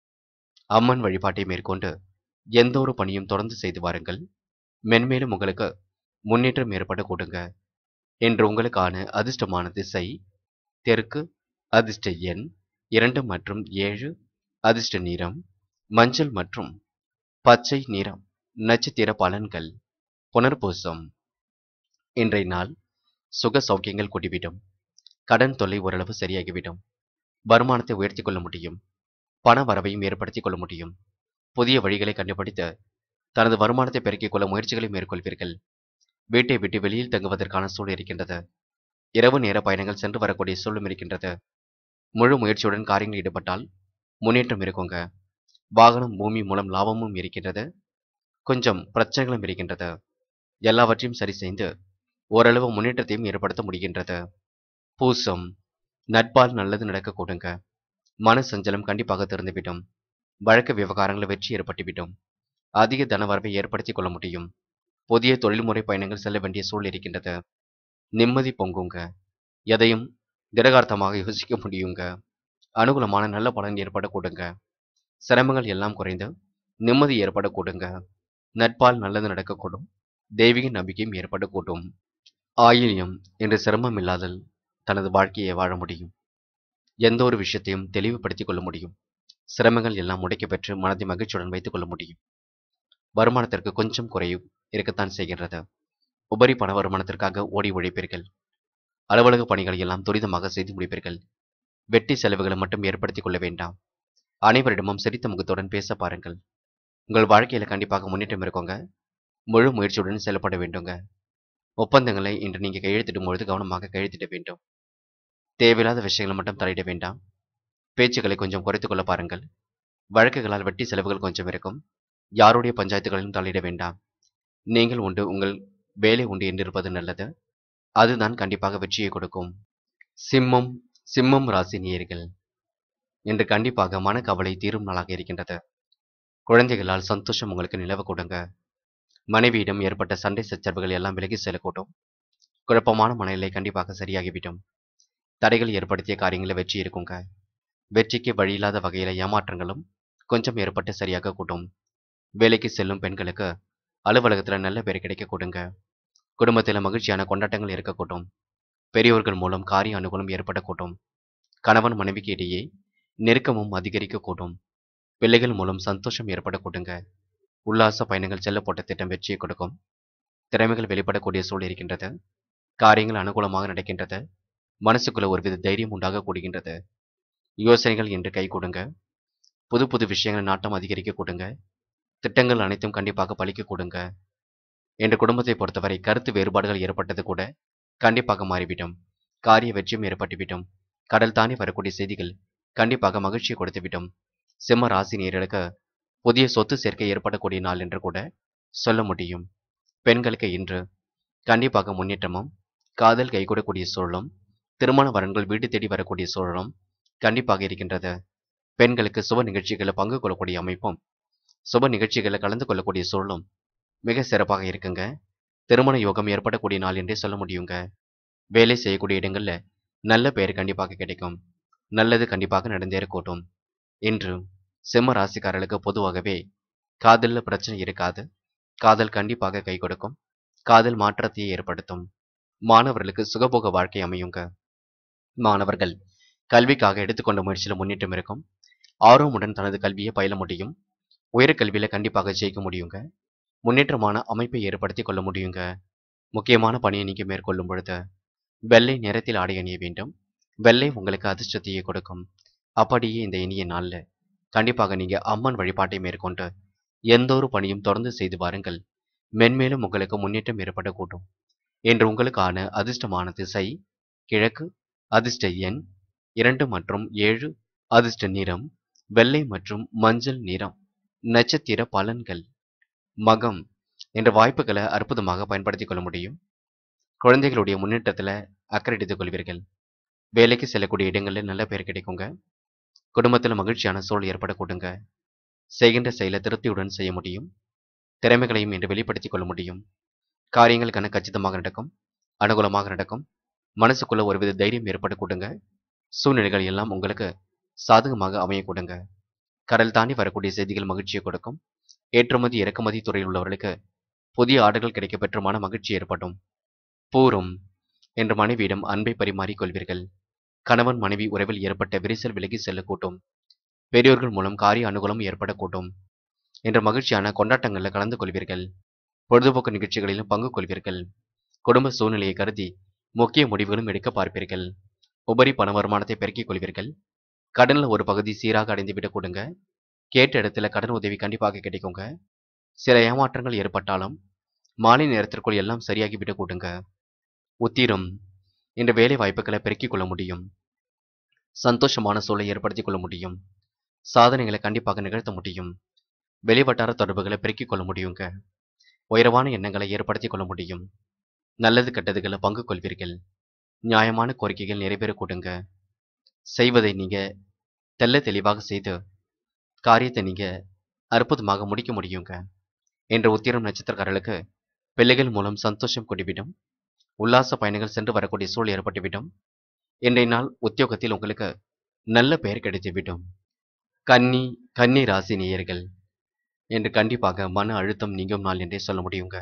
அம்மன் வழிபாட்டை மேற்கொண்டு எந்த ஒரு பணியும் தொடர்ந்து செய்து வாருங்கள் மென்மேலும் உங்களுக்கு முன்னேற்றம் ஏற்பட கூடுங்க என்று உங்களுக்கான அதிர்ஷ்டமான திசை தெற்கு அதிர்ஷ்ட எண் இரண்டு மற்றும் ஏழு அதிர்ஷ்ட நிறம் மஞ்சள் மற்றும் பச்சை நிறம் நட்சத்திர பலன்கள் புனர்பூசம் இன்றைய நாள் சுக சௌக்கியங்கள் கூடிவிடும் கடன் தொல்லை ஓரளவு சரியாகிவிடும் வருமானத்தை உயர்த்திக் கொள்ள முடியும் பண வரவையும் ஏற்படுத்திக் கொள்ள முடியும் புதிய வழிகளை கண்டுபிடித்து தனது வருமானத்தை பெருக்கிக் கொள்ள முயற்சிகளை மேற்கொள்வீர்கள் வீட்டை விட்டு வெளியில் தங்குவதற்கான சூழல் இருக்கின்றது இரவு நேர பயணங்கள் சென்று வரக்கூடிய சூழலும் இருக்கின்றது முழு முயற்சியுடன் காரியங்களில் ஈடுபட்டால் முன்னேற்றம் இருக்குங்க வாகனம் பூமி மூலம் லாபமும் இருக்கின்றது கொஞ்சம் பிரச்சனைகளும் இருக்கின்றது எல்லாவற்றையும் சரி செய்து ஓரளவு முன்னேற்றத்தையும் ஏற்படுத்த முடிகின்றது பூசம் நட்பால் நல்லது நடக்க கூடுங்க மன சஞ்சலம் கண்டிப்பாக திறந்துவிடும் வழக்கு விவகாரங்களில் வெற்றி ஏற்பட்டுவிடும் அதிக தனவரவை ஏற்படுத்திக் கொள்ள முடியும் புதிய தொழில்முறை பயணங்கள் செல்ல வேண்டிய சூழல் இருக்கின்றது நிம்மதி பொங்குங்க எதையும் திடகார்த்தமாக யோசிக்க முடியுங்க அனுகூலமான நல்ல பலன் ஏற்பட கூடுங்க சிரமங்கள் எல்லாம் குறைந்து நிம்மதி ஏற்பட கூடுங்க நட்பால் நல்லது நடக்கக்கூடும் தெய்வீக நம்பிக்கையும் ஏற்படக்கூடும் ஆயிலியம் என்ற சிரமம் இல்லாதல் தனது வாழ்க்கையை வாழ முடியும் எந்த ஒரு விஷயத்தையும் தெளிவுபடுத்திக் கொள்ள முடியும் சிரமங்கள் எல்லாம் உடைக்க பெற்று மனதை மகிழ்ச்சியுடன் வைத்துக் கொள்ள முடியும் வருமானத்திற்கு கொஞ்சம் குறைவு இருக்கத்தான் செய்கின்றது உபரி பண வருமானத்திற்காக ஓடி உழைப்பீர்கள் அலுவலக பணிகளை எல்லாம் துரிதமாக செய்து முடிப்பீர்கள் வெட்டி செலவுகளை மட்டும் ஏற்படுத்திக் கொள்ள வேண்டாம் அனைவரிடமும் சிரித்த முகத்துடன் பேச பாருங்கள் உங்கள் வாழ்க்கையில கண்டிப்பாக முன்னேற்றம் இருக்குங்க முழு முயற்சியுடன் செயல்பட வேண்டுங்க ஒப்பந்தங்களை இன்று நீங்க கையெழுத்திடும் பொழுது கவனமாக கையெழுத்திட வேண்டும் தேவையில்லாத விஷயங்களை மட்டும் தலையிட வேண்டாம் பேச்சுக்களை கொஞ்சம் குறைத்துக் கொள்ள பாருங்கள் வழக்குகளால் வெட்டி செலவுகள் கொஞ்சம் இருக்கும் யாருடைய பஞ்சாயத்துகளிலும் தலையிட வேண்டாம் நீங்கள் உண்டு உங்கள் வேலை உண்டு என்றிருப்பது நல்லது அதுதான் கண்டிப்பாக வெற்றியை கொடுக்கும் சிம்மம் சிம்மம் ராசி நேயர்கள் இன்று கண்டிப்பாக மனக்கவலை தீரும் நாளாக இருக்கின்றது குழந்தைகளால் சந்தோஷம் உங்களுக்கு நிலவ கொடுங்க மனைவியிடம் ஏற்பட்ட சண்டை சச்சரவுகள் எல்லாம் விலகி செல்லக்கூடும் குழப்பமான மனநிலை கண்டிப்பாக சரியாகிவிடும் தடைகள் ஏற்படுத்திய காரியங்களில் வெற்றி இருக்குங்க வெற்றிக்கு வழியில்லாத வகையில ஏமாற்றங்களும் கொஞ்சம் ஏற்பட்டு சரியாக கூட்டும் வேலைக்கு செல்லும் பெண்களுக்கு அலுவலகத்துல நல்ல பேர் கிடைக்க கொடுங்க குடும்பத்துல மகிழ்ச்சியான கொண்டாட்டங்கள் இருக்கக்கூடும் பெரியோர்கள் மூலம் காரிய அனுகூலம் ஏற்படக்கூடும் கணவன் மனைவிக்கு இடையே நெருக்கமும் அதிகரிக்கக்கூடும் பிள்ளைகள் மூலம் சந்தோஷம் ஏற்படக்கூடுங்க உல்லாச பயணங்கள் செல்ல போட்ட திட்டம் வெற்றியை கொடுக்கும் திறமைகள் வெளிப்படக்கூடிய சூழல் இருக்கின்றது காரியங்கள் அனுகூலமாக நடக்கின்றது மனசுக்குள்ள ஒருவித தைரியம் உண்டாக கூடுகின்றது யோசனைகள் என்று கை கொடுங்க புது புது விஷயங்கள் நாட்டம் அதிகரிக்க கூடுங்க திட்டங்கள் அனைத்தும் கண்டிப்பாக பலிக்க கூடுங்க என்ற குடும்பத்தை பொறுத்தவரை கருத்து வேறுபாடுகள் ஏற்பட்டது கூட கண்டிப்பாக மாறிவிடும் காரிய வெற்றியும் ஏற்பட்டுவிடும் கடல் தாண்டி வரக்கூடிய செய்திகள் கண்டிப்பாக மகிழ்ச்சியை கொடுத்துவிடும் சிம்ம ராசி நேர்களுக்கு புதிய சொத்து சேர்க்கை ஏற்படக்கூடிய நாள் என்று கூட சொல்ல முடியும் பெண்களுக்கு இன்று கண்டிப்பாக முன்னேற்றமும் காதல் கைகூடக்கூடிய சூழலும் திருமண வரன்கள் வீடு தேடி வரக்கூடிய சூழலும் கண்டிப்பாக இருக்கின்றது பெண்களுக்கு சுப நிகழ்ச்சிகளில் பங்கு கொள்ளக்கூடிய அமைப்பும் சுப நிகழ்ச்சிகளில் கலந்து கொள்ளக்கூடிய சூழலும் மிக சிறப்பாக இருக்குங்க திருமண யோகம் ஏற்படக்கூடிய நாள் என்றே சொல்ல முடியுங்க வேலை செய்யக்கூடிய இடங்கள்ல நல்ல பெயர் கண்டிப்பாக கிடைக்கும் நல்லது கண்டிப்பாக நடந்தேறக்கூடும் இன்று சிம்ம ராசிக்காரர்களுக்கு பொதுவாகவே காதல்ல பிரச்சனை இருக்காது காதல் கண்டிப்பாக கை கொடுக்கும் காதல் மாற்றத்தை ஏற்படுத்தும் மாணவர்களுக்கு சுகபோக வாழ்க்கை அமையுங்க மாணவர்கள் கல்விக்காக எடுத்துக்கொண்ட முயற்சியில் முன்னேற்றம் இருக்கும் ஆர்வமுடன் தனது கல்வியை பயில முடியும் உயர்கல்வியில கண்டிப்பாக ஜெயிக்க முடியுங்க முன்னேற்றமான அமைப்பை ஏற்படுத்தி கொள்ள முடியுங்க முக்கியமான பணியை நீங்க மேற்கொள்ளும் பொழுது வெள்ளை நிறத்தில் ஆடை அணிய வேண்டும் வெள்ளை உங்களுக்கு அதிர்ஷ்டத்தையே கொடுக்கும் அப்படியே இந்த இனிய நாள்ல கண்டிப்பாக நீங்க அம்மன் வழிபாட்டை மேற்கொண்டு எந்த ஒரு பணியும் தொடர்ந்து செய்து வாருங்கள் மென்மேலும் உங்களுக்கு முன்னேற்றம் ஏற்படக்கூடும் என்று உங்களுக்கான அதிர்ஷ்டமான திசை கிழக்கு அதிர்ஷ்ட எண் இரண்டு மற்றும் ஏழு அதிர்ஷ்ட நிறம் வெள்ளை மற்றும் மஞ்சள் நிறம் நட்சத்திர பலன்கள் மகம் என்ற வாய்ப்புகளை அற்புதமாக பயன்படுத்திக் கொள்ள முடியும் குழந்தைகளுடைய முன்னேற்றத்துல அக்கறை எடுத்துக் கொள்வீர்கள் வேலைக்கு செல்லக்கூடிய இடங்களில் நல்ல பேர் கிடைக்குங்க குடும்பத்தில் மகிழ்ச்சியான சூழல் ஏற்படக்கூடுங்க செய்கின்ற செயலை திருப்தியுடன் செய்ய முடியும் திறமைகளையும் இன்று வெளிப்படுத்திக் கொள்ள முடியும் காரியங்கள் கன கச்சிதமாக நடக்கும் அனுகூலமாக நடக்கும் மனசுக்குள்ள ஒருவித தைரியம் ஏற்படக்கூடுங்க சூழ்நிலைகள் எல்லாம் உங்களுக்கு சாதகமாக அமையக்கூடுங்க கடல் தாண்டி வரக்கூடிய செய்திகள் மகிழ்ச்சியை கொடுக்கும் ஏற்றுமதி இறக்குமதி துறையில் உள்ளவர்களுக்கு புதிய ஆர்டர்கள் கிடைக்க பெற்ற மன மகிழ்ச்சி ஏற்படும் பூரும் என்ற மனைவியிடம் அன்பை பரிமாறிக் கொள்வீர்கள் கணவன் மனைவி உறவில் ஏற்பட்ட விரிசல் விலகி செல்லக்கூடும் பெரியோர்கள் மூலம் காரிய அனுகூலம் ஏற்படக்கூடும் என்ற மகிழ்ச்சியான கொண்டாட்டங்களில் கலந்து கொள்வீர்கள் பொழுதுபோக்கு நிகழ்ச்சிகளிலும் பங்கு கொள்வீர்கள் குடும்ப சூழ்நிலையை கருதி முக்கிய முடிவுகளும் எடுக்க பார்ப்பீர்கள் உபரி பண வருமானத்தை பெருக்கிக் கொள்வீர்கள் கடன்ல ஒரு பகுதி சீராக அடைந்து விட கொடுங்க கேட்ட இடத்துல கடன் உதவி கண்டிப்பாக கிடைக்குங்க சில ஏமாற்றங்கள் ஏற்பட்டாலும் மாலை நேரத்திற்குள் எல்லாம் சரியாகி விட கூடுங்க உத்திரம் என்ற வேலை வாய்ப்புகளை பெருக்கிக் கொள்ள முடியும் சந்தோஷமான சூழலை ஏற்படுத்திக் கொள்ள முடியும் சாதனைகளை கண்டிப்பாக நிகழ்த்த முடியும் வெளிவட்டார தொடர்புகளை பெருக்கிக் கொள்ள முடியுங்க உயர்வான எண்ணங்களை ஏற்படுத்திக் கொள்ள முடியும் நல்லது கெட்டதுகளை பங்கு கொள்வீர்கள் நியாயமான கோரிக்கைகள் நிறைவேற கூடுங்க செய்வதை நீங்க தெள்ள தெளிவாக செய்து காரியத்தை நீங்க அற்புதமாக முடிக்க முடியுங்க என்ற உத்திரம் நட்சத்திரக்காரர்களுக்கு பிள்ளைகள் மூலம் சந்தோஷம் கூடிவிடும் உல்லாச பயணங்கள் சென்று வரக்கூடிய சூழல் ஏற்பட்டுவிடும் இன்றைய நாள் உத்தியோகத்தில் உங்களுக்கு நல்ல பெயர் கிடைத்துவிடும் கன்னி கன்னி ராசி நேயர்கள் என்று கண்டிப்பாக மன அழுத்தம் நீங்கும் நாள் என்றே சொல்ல முடியுங்க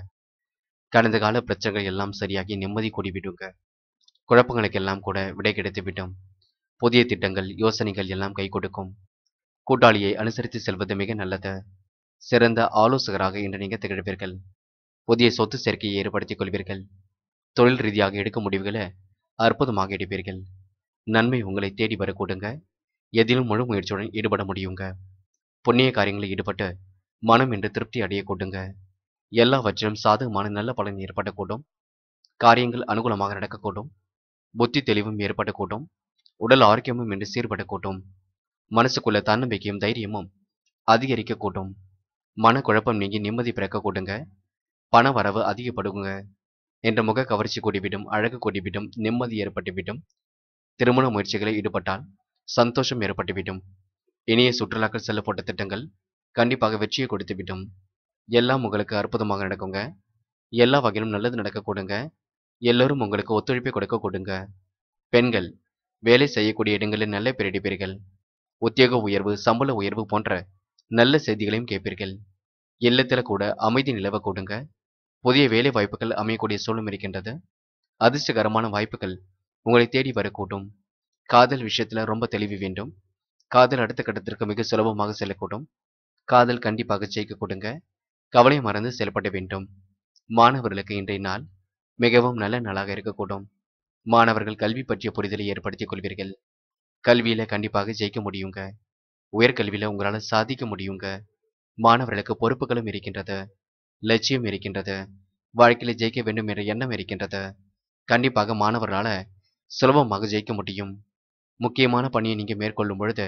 கடந்த கால பிரச்சனைகள் எல்லாம் சரியாகி நிம்மதி கூடிவிடுங்க குழப்பங்களுக்கெல்லாம் கூட விடை கிடைத்துவிடும் புதிய திட்டங்கள் யோசனைகள் எல்லாம் கை கொடுக்கும் கூட்டாளியை அனுசரித்து செல்வது மிக நல்லது சிறந்த ஆலோசகராக இன்று நீங்கள் திகழ்வீர்கள் புதிய சொத்து சேர்க்கையை ஏற்படுத்திக் கொள்வீர்கள் தொழில் ரீதியாக எடுக்கும் முடிவுகளை அற்புதமாக எடுப்பீர்கள் நன்மை உங்களை தேடி வரக்கூடுங்க எதிலும் முழு முயற்சியுடன் ஈடுபட முடியுங்க புண்ணிய காரியங்களில் ஈடுபட்டு மனம் என்று திருப்தி அடையக்கூடுங்க எல்லாவற்றிலும் சாதகமான நல்ல பலன் ஏற்படக்கூடும் காரியங்கள் அனுகூலமாக நடக்கக்கூடும் புத்தி தெளிவும் ஏற்படக்கூடும் உடல் ஆரோக்கியமும் என்று சீர்படக்கூடும் மனசுக்குள்ள தன்னம்பிக்கையும் தைரியமும் அதிகரிக்கக்கூடும் மனக்குழப்பம் நீங்கி நிம்மதி பிறக்கக்கூடுங்க பண வரவு அதிகப்படுங்க என்ற முக கவர்ச்சி கூடிவிடும் அழகு கூடிவிடும் நிம்மதி ஏற்பட்டுவிடும் திருமண முயற்சிகளில் ஈடுபட்டால் சந்தோஷம் ஏற்பட்டுவிடும் இனிய சுற்றுலாக்கள் செல்ல போட்ட திட்டங்கள் கண்டிப்பாக வெற்றியை கொடுத்துவிடும் எல்லாம் உங்களுக்கு அற்புதமாக நடக்குங்க எல்லா வகையிலும் நல்லது நடக்க கொடுங்க எல்லோரும் உங்களுக்கு ஒத்துழைப்பை கொடுக்க கொடுங்க பெண்கள் வேலை செய்யக்கூடிய இடங்களில் நல்ல பெயரெடுப்பீர்கள் உத்தியோக உயர்வு சம்பள உயர்வு போன்ற நல்ல செய்திகளையும் கேட்பீர்கள் இல்லத்தில் கூட அமைதி நிலவ கொடுங்க புதிய வேலை வாய்ப்புகள் அமையக்கூடிய சூழலும் இருக்கின்றது அதிர்ஷ்டகரமான வாய்ப்புகள் உங்களை தேடி வரக்கூடும் காதல் விஷயத்துல ரொம்ப தெளிவு வேண்டும் காதல் அடுத்த கட்டத்திற்கு மிக சுலபமாக செல்லக்கூடும் காதல் கண்டிப்பாக ஜெயிக்க கொடுங்க கவலை மறந்து செயல்பட வேண்டும் மாணவர்களுக்கு இன்றைய நாள் மிகவும் நல்ல நாளாக இருக்கக்கூடும் மாணவர்கள் கல்வி பற்றிய புரிதலை ஏற்படுத்திக் கொள்வீர்கள் கல்வியில கண்டிப்பாக ஜெயிக்க முடியுங்க உயர்கல்வியில உங்களால சாதிக்க முடியுங்க மாணவர்களுக்கு பொறுப்புகளும் இருக்கின்றது லட்சியம் இருக்கின்றது வாழ்க்கையில ஜெயிக்க வேண்டும் என்ற எண்ணம் இருக்கின்றது கண்டிப்பாக மாணவர்களால சுலபமாக ஜெயிக்க முடியும் முக்கியமான பணியை நீங்க மேற்கொள்ளும் பொழுது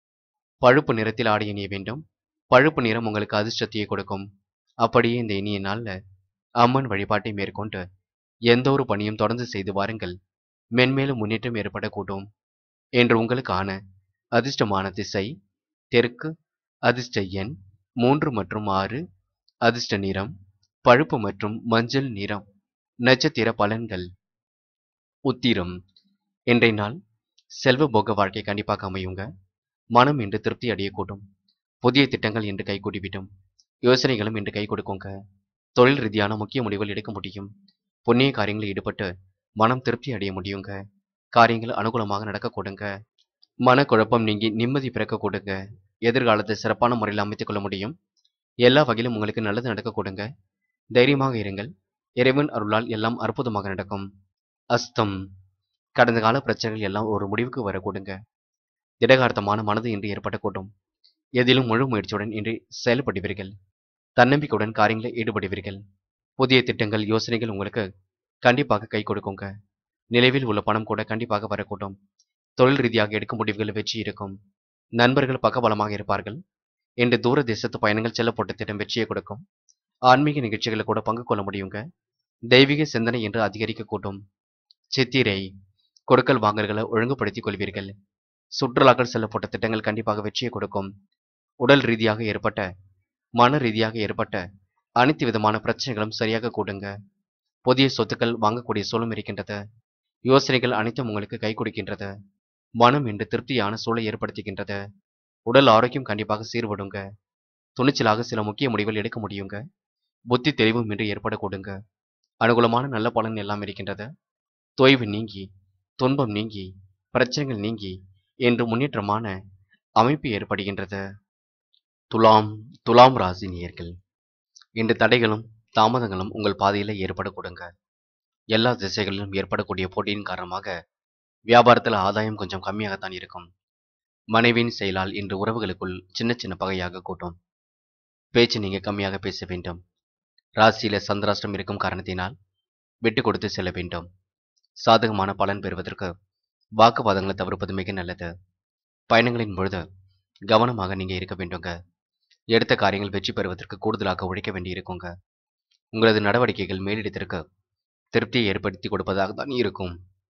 பழுப்பு நிறத்தில் ஆடை அணிய வேண்டும் பழுப்பு நிறம் உங்களுக்கு அதிர்ஷ்டத்தையே கொடுக்கும் அப்படியே இந்த இனிய நாள்ல அம்மன் வழிபாட்டை மேற்கொண்டு எந்த ஒரு பணியும் தொடர்ந்து செய்து வாருங்கள் மென்மேலும் முன்னேற்றம் ஏற்படக்கூடும் என்று உங்களுக்கான அதிர்ஷ்டமான திசை தெற்கு அதிர்ஷ்ட எண் மூன்று மற்றும் ஆறு அதிர்ஷ்ட நிறம் பழுப்பு மற்றும் மஞ்சள் நிறம் நட்சத்திர பலன்கள் உத்திரம் இன்றைய நாள் செல்வ போக வாழ்க்கை கண்டிப்பாக அமையுங்க மனம் இன்று திருப்தி அடையக்கூடும் புதிய திட்டங்கள் இன்று கைகூடிவிடும் யோசனைகளும் இன்று கை கொடுக்குங்க தொழில் ரீதியான முக்கிய முடிவுகள் எடுக்க முடியும் புண்ணிய காரியங்களில் ஈடுபட்டு மனம் திருப்தி அடைய முடியுங்க காரியங்கள் அனுகூலமாக நடக்க கொடுங்க மனக்குழப்பம் நீங்கி நிம்மதி பிறக்க கொடுங்க எதிர்காலத்தை சிறப்பான முறையில் அமைத்துக் கொள்ள முடியும் எல்லா வகையிலும் உங்களுக்கு நல்லது நடக்க கொடுங்க தைரியமாக இருங்கள் இறைவன் அருளால் எல்லாம் அற்புதமாக நடக்கும் அஸ்தம் கடந்த கால பிரச்சனைகள் எல்லாம் ஒரு முடிவுக்கு வர கொடுங்க திடகார்த்தமான மனது இன்று ஏற்படக்கூடும் எதிலும் முழு முயற்சியுடன் இன்று செயல்படுவீர்கள் தன்னம்பிக்கையுடன் காரியங்களில் ஈடுபடுவீர்கள் புதிய திட்டங்கள் யோசனைகள் உங்களுக்கு கண்டிப்பாக கை கொடுக்குங்க நிலைவில் உள்ள பணம் கூட கண்டிப்பாக வரக்கூடும் தொழில் ரீதியாக எடுக்கும் முடிவுகள் வெற்றி இருக்கும் நண்பர்கள் பக்கபலமாக இருப்பார்கள் என்று தூர தேசத்து பயணங்கள் செல்ல போட்ட திட்டம் வெற்றியை கொடுக்கும் ஆன்மீக நிகழ்ச்சிகளை கூட பங்கு கொள்ள முடியுங்க தெய்வீக சிந்தனை என்று அதிகரிக்க கூட்டும் சித்திரை கொடுக்கல் வாங்கல்களை ஒழுங்குபடுத்திக் கொள்வீர்கள் சுற்றுலாக்கள் செல்ல போட்ட திட்டங்கள் கண்டிப்பாக வெற்றியை கொடுக்கும் உடல் ரீதியாக ஏற்பட்ட மன ரீதியாக ஏற்பட்ட அனைத்து விதமான பிரச்சனைகளும் சரியாக கூடுங்க புதிய சொத்துக்கள் வாங்கக்கூடிய சூழலும் இருக்கின்றது யோசனைகள் அனைத்தும் உங்களுக்கு கை கொடுக்கின்றது மனம் என்று திருப்தியான சூழலை ஏற்படுத்துகின்றது உடல் ஆரோக்கியம் கண்டிப்பாக சீர்படுங்க துணிச்சலாக சில முக்கிய முடிவுகள் எடுக்க முடியுங்க புத்தி தெளிவும் இன்று ஏற்பட கொடுங்க அனுகூலமான நல்ல பலன் எல்லாம் இருக்கின்றது தொய்வு நீங்கி துன்பம் நீங்கி பிரச்சனைகள் நீங்கி என்று முன்னேற்றமான அமைப்பு ஏற்படுகின்றது துலாம் துலாம் ராசி நேயர்கள் இன்று தடைகளும் தாமதங்களும் உங்கள் பாதையில ஏற்பட கொடுங்க எல்லா திசைகளிலும் ஏற்படக்கூடிய போட்டியின் காரணமாக வியாபாரத்தில் ஆதாயம் கொஞ்சம் கம்மியாகத்தான் இருக்கும் மனைவியின் செயலால் இன்று உறவுகளுக்குள் சின்ன சின்ன பகையாக கூட்டும் பேச்சு நீங்க கம்மியாக பேச வேண்டும் ராசியில சந்திராஷ்டம் இருக்கும் காரணத்தினால் விட்டு கொடுத்து செல்ல வேண்டும் சாதகமான பலன் பெறுவதற்கு வாக்குவாதங்களை தவிர்ப்பது மிக நல்லது பயணங்களின் பொழுது கவனமாக நீங்க இருக்க வேண்டுங்க எடுத்த காரியங்கள் வெற்றி பெறுவதற்கு கூடுதலாக உழைக்க வேண்டியிருக்குங்க உங்களது நடவடிக்கைகள் மேலிடத்திற்கு திருப்தியை ஏற்படுத்தி கொடுப்பதாக தான் இருக்கும்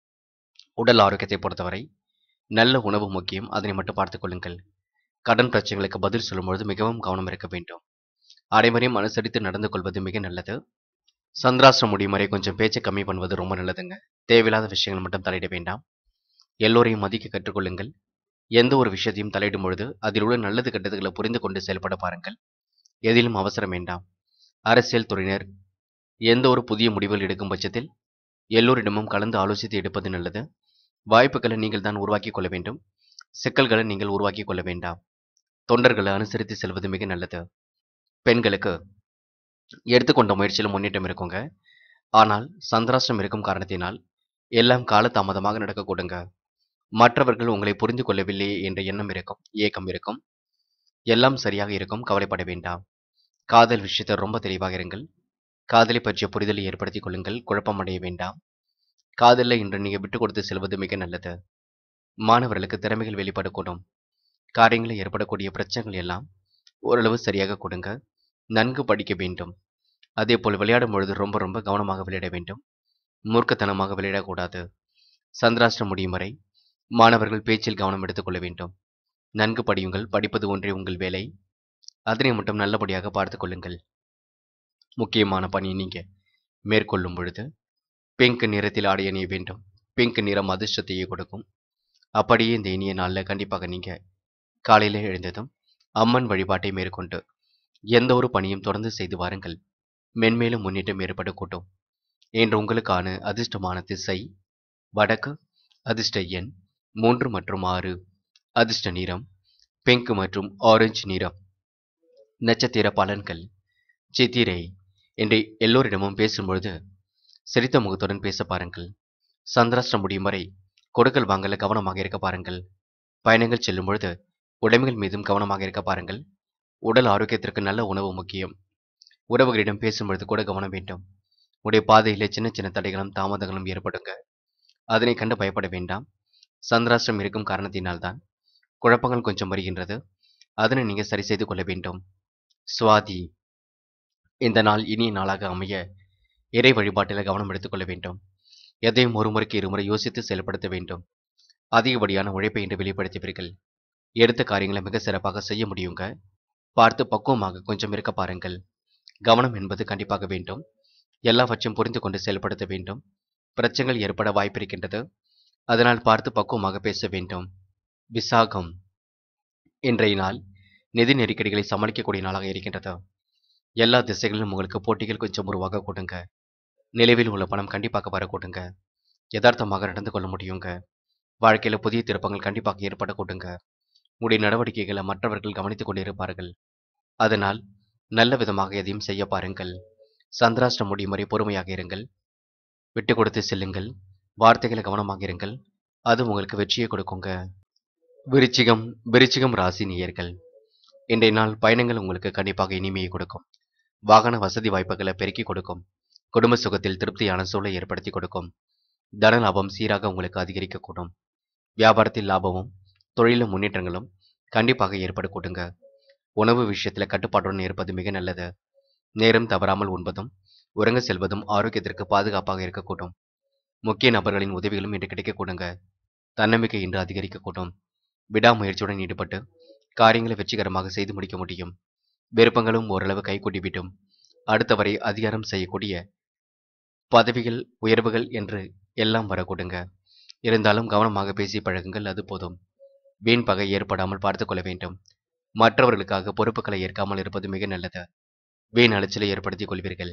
உடல் ஆரோக்கியத்தை பொறுத்தவரை நல்ல உணவு முக்கியம் அதனை மட்டும் பார்த்துக் கொள்ளுங்கள் கடன் பிரச்சனைகளுக்கு பதில் சொல்லும்பொழுது மிகவும் கவனம் இருக்க வேண்டும் அனைவரையும் அனுசரித்து நடந்து கொள்வது மிக நல்லது சந்திராஷ்டிரம் முடியும் வரை கொஞ்சம் பேச்சை கம்மி பண்ணுவது ரொம்ப நல்லதுங்க தேவையில்லாத விஷயங்கள் மட்டும் தலையிட வேண்டாம் எல்லோரையும் மதிக்க கற்றுக்கொள்ளுங்கள் எந்த ஒரு விஷயத்தையும் தலையிடும் பொழுது அதில் உள்ள நல்லது கெட்டதுகளை புரிந்து கொண்டு செயல்பட பாருங்கள் எதிலும் அவசரம் வேண்டாம் அரசியல் துறையினர் எந்த ஒரு புதிய முடிவுகள் எடுக்கும் பட்சத்தில் எல்லோரிடமும் கலந்து ஆலோசித்து எடுப்பது நல்லது வாய்ப்புகளை நீங்கள் தான் உருவாக்கி கொள்ள வேண்டும் சிக்கல்களை நீங்கள் உருவாக்கி கொள்ள வேண்டாம் தொண்டர்களை அனுசரித்து செல்வது மிக நல்லது பெண்களுக்கு எடுத்துக்கொண்ட முயற்சியில் முன்னேற்றம் இருக்குங்க ஆனால் சந்திராஷ்டிரம் இருக்கும் காரணத்தினால் எல்லாம் காலதாமதமாக நடக்க கொடுங்க மற்றவர்கள் உங்களை புரிந்து கொள்ளவில்லை என்ற எண்ணம் இருக்கும் ஏக்கம் இருக்கும் எல்லாம் சரியாக இருக்கும் கவலைப்பட வேண்டாம் காதல் விஷயத்தில் ரொம்ப தெளிவாக இருங்கள் காதலை பற்றிய புரிதலை ஏற்படுத்திக் கொள்ளுங்கள் குழப்பம் அடைய வேண்டாம் காதலில் இன்று நீங்கள் விட்டு கொடுத்து செல்வது மிக நல்லது மாணவர்களுக்கு திறமைகள் வெளிப்படக்கூடும் காரியங்களில் ஏற்படக்கூடிய பிரச்சனைகள் எல்லாம் ஓரளவு சரியாக கொடுங்க நன்கு படிக்க வேண்டும் அதே போல் விளையாடும் பொழுது ரொம்ப ரொம்ப கவனமாக விளையாட வேண்டும் மூர்க்கத்தனமாக விளையாடக்கூடாது சந்திராஷ்டிரம் முடியும் வரை மாணவர்கள் பேச்சில் கவனம் எடுத்துக்கொள்ள வேண்டும் நன்கு படியுங்கள் படிப்பது ஒன்றே உங்கள் வேலை அதனை மட்டும் நல்லபடியாக பார்த்துக் கொள்ளுங்கள் முக்கியமான பணியை நீங்க மேற்கொள்ளும் பொழுது பிங்க் நிறத்தில் ஆடை அணிய வேண்டும் பிங்க் நிறம் அதிர்ஷ்டத்தையே கொடுக்கும் அப்படியே இந்த இனிய நாளில் கண்டிப்பாக நீங்க காலையில எழுந்ததும் அம்மன் வழிபாட்டை மேற்கொண்டு எந்த ஒரு பணியும் தொடர்ந்து செய்து வாருங்கள் மென்மேலும் முன்னேற்றம் ஏற்படக்கூடும் இன்று உங்களுக்கான அதிர்ஷ்டமான திசை வடக்கு அதிர்ஷ்ட எண் மூன்று மற்றும் ஆறு அதிர்ஷ்ட நிறம் பிங்க் மற்றும் ஆரஞ்சு நிறம் நட்சத்திர பலன்கள் சித்திரை என்று எல்லோரிடமும் பேசும்பொழுது சிரித்த முகத்துடன் பேச பாருங்கள் சந்திராஷ்டிரம் முடியும் வரை கொடுக்கல் வாங்கல கவனமாக இருக்க பாருங்கள் பயணங்கள் செல்லும் பொழுது உடைமைகள் மீதும் கவனமாக இருக்க பாருங்கள் உடல் ஆரோக்கியத்திற்கு நல்ல உணவு முக்கியம் உறவுகளிடம் பேசும்பொழுது கூட கவனம் வேண்டும் உடைய பாதையிலே சின்ன சின்ன தடைகளும் தாமதங்களும் ஏற்படுங்க அதனை கண்டு பயப்பட வேண்டாம் சந்திராஷ்டிரம் இருக்கும் காரணத்தினால்தான் குழப்பங்கள் கொஞ்சம் வருகின்றது அதனை நீங்க சரி செய்து கொள்ள வேண்டும் சுவாதி இந்த நாள் இனிய நாளாக அமைய இறை வழிபாட்டில் கவனம் எடுத்துக்கொள்ள வேண்டும் எதையும் ஒரு முறைக்கு இருமுறை யோசித்து செயல்படுத்த வேண்டும் அதிகப்படியான உழைப்பை இன்று வெளிப்படுத்துவீர்கள் எடுத்த காரியங்களை மிக சிறப்பாக செய்ய முடியுங்க பார்த்து பக்குவமாக கொஞ்சம் இருக்க பாருங்கள் கவனம் என்பது கண்டிப்பாக வேண்டும் எல்லாவற்றையும் புரிந்து கொண்டு செயல்படுத்த வேண்டும் பிரச்சனைகள் ஏற்பட வாய்ப்பிருக்கின்றது அதனால் பார்த்து பக்குவமாக பேச வேண்டும் விசாகம் இன்றைய நாள் நிதி நெருக்கடிகளை சமாளிக்கக்கூடிய நாளாக இருக்கின்றது எல்லா திசைகளிலும் உங்களுக்கு போட்டிகள் கொஞ்சம் உருவாக கொடுங்க நிலவில் உள்ள பணம் கண்டிப்பாக வர கொடுங்க யதார்த்தமாக நடந்து கொள்ள முடியுங்க வாழ்க்கையில புதிய திருப்பங்கள் கண்டிப்பாக ஏற்பட கொடுங்க உங்களுடைய நடவடிக்கைகளை மற்றவர்கள் கவனித்துக் கொண்டிருப்பார்கள் அதனால் நல்ல விதமாக எதையும் செய்ய பாருங்கள் சந்திராஷ்டிரம் முடியும் வரை பொறுமையாக இருங்கள் விட்டு கொடுத்து செல்லுங்கள் வார்த்தைகளை கவனமாக இருங்கள் அது உங்களுக்கு வெற்றியை கொடுக்குங்க விருச்சிகம் விருச்சிகம் ராசி நேயர்கள் இன்றைய நாள் பயணங்கள் உங்களுக்கு கண்டிப்பாக இனிமையை கொடுக்கும் வாகன வசதி வாய்ப்புகளை பெருக்கி கொடுக்கும் குடும்ப சுகத்தில் திருப்தியான சூழலை ஏற்படுத்தி கொடுக்கும் தன லாபம் சீராக உங்களுக்கு அதிகரிக்கக்கூடும் வியாபாரத்தில் லாபமும் தொழில முன்னேற்றங்களும் கண்டிப்பாக ஏற்பட கொடுங்க உணவு விஷயத்தில் கட்டுப்பாட்டுடன் இருப்பது மிக நல்லது நேரம் தவறாமல் உண்பதும் உறங்க செல்வதும் ஆரோக்கியத்திற்கு பாதுகாப்பாக இருக்கக்கூடும் முக்கிய நபர்களின் உதவிகளும் இன்று கிடைக்க கொடுங்க தன்னம்பிக்கை இன்று அதிகரிக்கக்கூடும் விடாமுயற்சியுடன் ஈடுபட்டு காரியங்களை வெற்றிகரமாக செய்து முடிக்க முடியும் விருப்பங்களும் ஓரளவு கைகூட்டிவிட்டும் அடுத்தவரை அதிகாரம் செய்யக்கூடிய பதவிகள் உயர்வுகள் என்று எல்லாம் வர கொடுங்க இருந்தாலும் கவனமாக பேசி பழகுங்கள் அது போதும் வீண் பகை ஏற்படாமல் பார்த்துக் கொள்ள வேண்டும் மற்றவர்களுக்காக பொறுப்புகளை ஏற்காமல் இருப்பது மிக நல்லது வீண் அலைச்சலை ஏற்படுத்திக் கொள்வீர்கள்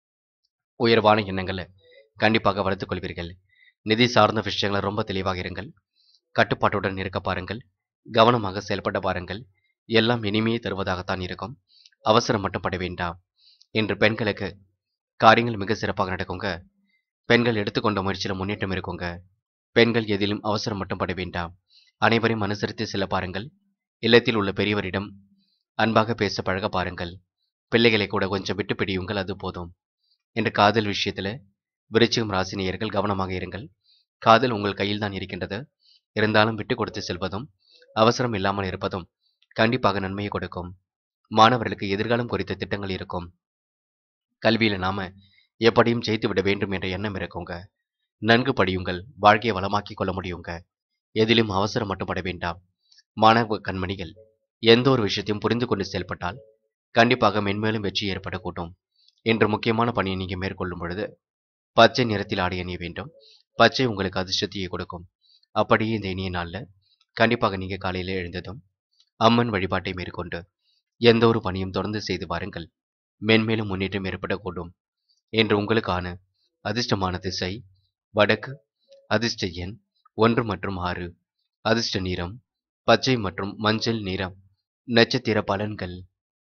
உயர்வான எண்ணங்களை கண்டிப்பாக வளர்த்துக் கொள்வீர்கள் நிதி சார்ந்த விஷயங்களை ரொம்ப தெளிவாக இருங்கள் கட்டுப்பாட்டுடன் இருக்க பாருங்கள் கவனமாக செயல்பட பாருங்கள் எல்லாம் இனிமையை தருவதாகத்தான் இருக்கும் அவசரம் மட்டும் பட வேண்டாம் இன்று பெண்களுக்கு காரியங்கள் மிக சிறப்பாக நடக்குங்க பெண்கள் எடுத்துக்கொண்ட முயற்சியில் முன்னேற்றம் இருக்குங்க பெண்கள் எதிலும் அவசரம் மட்டும் பட வேண்டாம் அனைவரையும் அனுசரித்து செல்ல பாருங்கள் இல்லத்தில் உள்ள பெரியவரிடம் அன்பாக பேச பழக பாருங்கள் பிள்ளைகளை கூட கொஞ்சம் விட்டு பிடியுங்கள் அது போதும் என்று காதல் விஷயத்துல விருச்சிகம் ராசினியர்கள் கவனமாக இருங்கள் காதல் உங்கள் கையில் தான் இருக்கின்றது இருந்தாலும் விட்டு கொடுத்து செல்வதும் அவசரம் இல்லாமல் இருப்பதும் கண்டிப்பாக நன்மையை கொடுக்கும் மாணவர்களுக்கு எதிர்காலம் குறித்த திட்டங்கள் இருக்கும் கல்வியில நாம எப்படியும் ஜெயித்து விட வேண்டும் என்ற எண்ணம் இருக்குங்க நன்கு படியுங்கள் வாழ்க்கையை வளமாக்கிக் கொள்ள முடியுங்க எதிலும் அவசரம் மட்டும் பட வேண்டாம் மாணவ கண்மணிகள் எந்த ஒரு விஷயத்தையும் புரிந்து கொண்டு செயல்பட்டால் கண்டிப்பாக மென்மேலும் வெற்றி ஏற்படக்கூடும் என்ற முக்கியமான பணியை நீங்க மேற்கொள்ளும் பொழுது பச்சை நிறத்தில் ஆடை அணிய வேண்டும் பச்சை உங்களுக்கு அதிர்ஷ்டத்தையே கொடுக்கும் அப்படியே இந்த இனிய நாள்ல கண்டிப்பாக நீங்க காலையில எழுந்ததும் அம்மன் வழிபாட்டை மேற்கொண்டு எந்த ஒரு பணியும் தொடர்ந்து செய்து வாருங்கள் மென்மேலும் முன்னேற்றம் ஏற்படக்கூடும் என்று உங்களுக்கான அதிர்ஷ்டமான திசை வடக்கு அதிர்ஷ்ட எண் ஒன்று மற்றும் ஆறு அதிர்ஷ்ட நிறம் பச்சை மற்றும் மஞ்சள் நிறம் நட்சத்திர பலன்கள்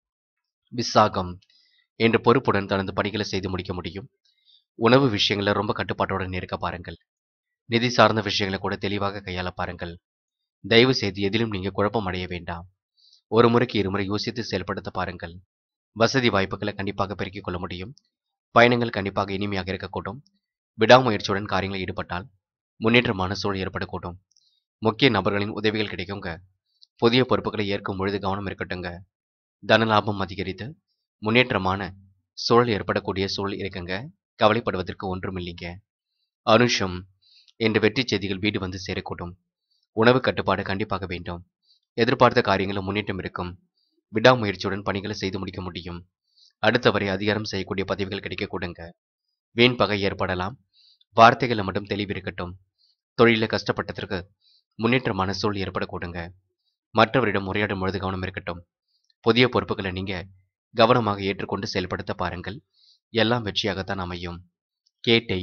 விசாகம் என்ற பொறுப்புடன் தனது பணிகளை செய்து முடிக்க முடியும் உணவு விஷயங்களை ரொம்ப கட்டுப்பாட்டுடன் இருக்க பாருங்கள் நிதி சார்ந்த விஷயங்களை கூட தெளிவாக கையாள பாருங்கள் தயவு செய்து எதிலும் நீங்க குழப்பம் அடைய வேண்டாம் ஒரு முறைக்கு இருமுறை யோசித்து செயல்படுத்த பாருங்கள் வசதி வாய்ப்புகளை கண்டிப்பாக பெருக்கிக் கொள்ள முடியும் பயணங்கள் கண்டிப்பாக இனிமையாக இருக்கக்கூடும் விடாமுயற்சியுடன் காரியங்களில் ஈடுபட்டால் முன்னேற்றமான சூழல் ஏற்படக்கூடும் முக்கிய நபர்களின் உதவிகள் கிடைக்குங்க புதிய பொறுப்புகளை ஏற்கும் பொழுது கவனம் இருக்கட்டுங்க தன லாபம் அதிகரித்து முன்னேற்றமான சூழல் ஏற்படக்கூடிய சூழல் இருக்குங்க கவலைப்படுவதற்கு ஒன்றும் இல்லைங்க அனுஷம் என்ற வெற்றி செய்திகள் வீடு வந்து சேரக்கூடும் உணவு கட்டுப்பாடு கண்டிப்பாக வேண்டும் எதிர்பார்த்த காரியங்களில் முன்னேற்றம் இருக்கும் விடாமுயற்சியுடன் பணிகளை செய்து முடிக்க முடியும் அடுத்தவரை அதிகாரம் செய்யக்கூடிய பதவிகள் கிடைக்க கொடுங்க வீண் பகை ஏற்படலாம் வார்த்தைகளில் மட்டும் தெளிவு இருக்கட்டும் தொழிலில் கஷ்டப்பட்டதற்கு முன்னேற்றமான சூழல் ஏற்பட கொடுங்க மற்றவரிடம் உரையாடும் பொழுது கவனம் இருக்கட்டும் புதிய பொறுப்புகளை நீங்க கவனமாக ஏற்றுக்கொண்டு செயல்படுத்த பாருங்கள் எல்லாம் வெற்றியாகத்தான் அமையும் கேட்டை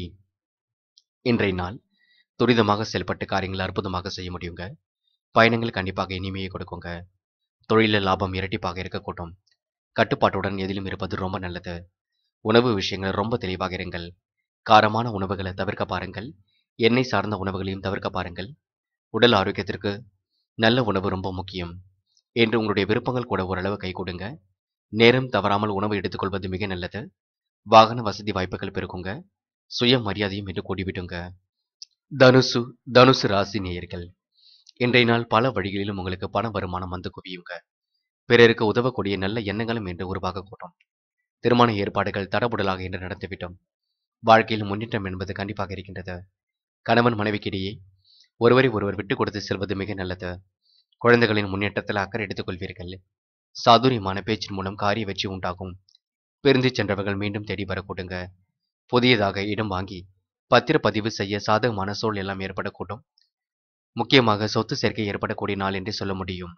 இன்றைய நாள் துரிதமாக செயல்பட்டு காரியங்களை அற்புதமாக செய்ய முடியுங்க பயணங்கள் கண்டிப்பாக இனிமையை கொடுக்குங்க தொழிலில் லாபம் இரட்டிப்பாக இருக்கக்கூடும் கட்டுப்பாட்டுடன் எதிலும் இருப்பது ரொம்ப நல்லது உணவு விஷயங்கள் ரொம்ப தெளிவாக இருங்கள் காரமான உணவுகளை தவிர்க்க பாருங்கள் எண்ணெய் சார்ந்த உணவுகளையும் தவிர்க்க பாருங்கள் உடல் ஆரோக்கியத்திற்கு நல்ல உணவு ரொம்ப முக்கியம் என்று உங்களுடைய விருப்பங்கள் கூட ஓரளவு கை கொடுங்க நேரம் தவறாமல் உணவு எடுத்துக்கொள்வது மிக நல்லது வாகன வசதி வாய்ப்புகள் பெருக்குங்க சுய மரியாதையும் என்று கூடிவிடுங்க தனுசு தனுசு ராசி நேயர்கள் இன்றைய நாள் பல வழிகளிலும் உங்களுக்கு பண வருமானம் வந்து குவியுங்க பிறருக்கு உதவக்கூடிய நல்ல எண்ணங்களும் என்று உருவாகக்கூடும் திருமண ஏற்பாடுகள் தடபுடலாக என்று நடந்துவிட்டோம் வாழ்க்கையில் முன்னேற்றம் என்பது கண்டிப்பாக இருக்கின்றது கணவன் மனைவிக்கிடையே ஒருவரை ஒருவர் விட்டுக் கொடுத்து செல்வது மிக நல்லது குழந்தைகளின் முன்னேற்றத்தில் அக்கறை எடுத்துக் கொள்வீர்கள் சாதுரியமான பேச்சின் மூலம் காரிய வெற்றி உண்டாகும் பிரிந்து சென்றவர்கள் மீண்டும் தேடி வரக்கூடுங்க புதியதாக இடம் வாங்கி பத்திரப்பதிவு செய்ய சாதகமான சூழல் எல்லாம் ஏற்படக்கூடும் முக்கியமாக சொத்து சேர்க்கை ஏற்படக்கூடிய நாள் என்று சொல்ல முடியும்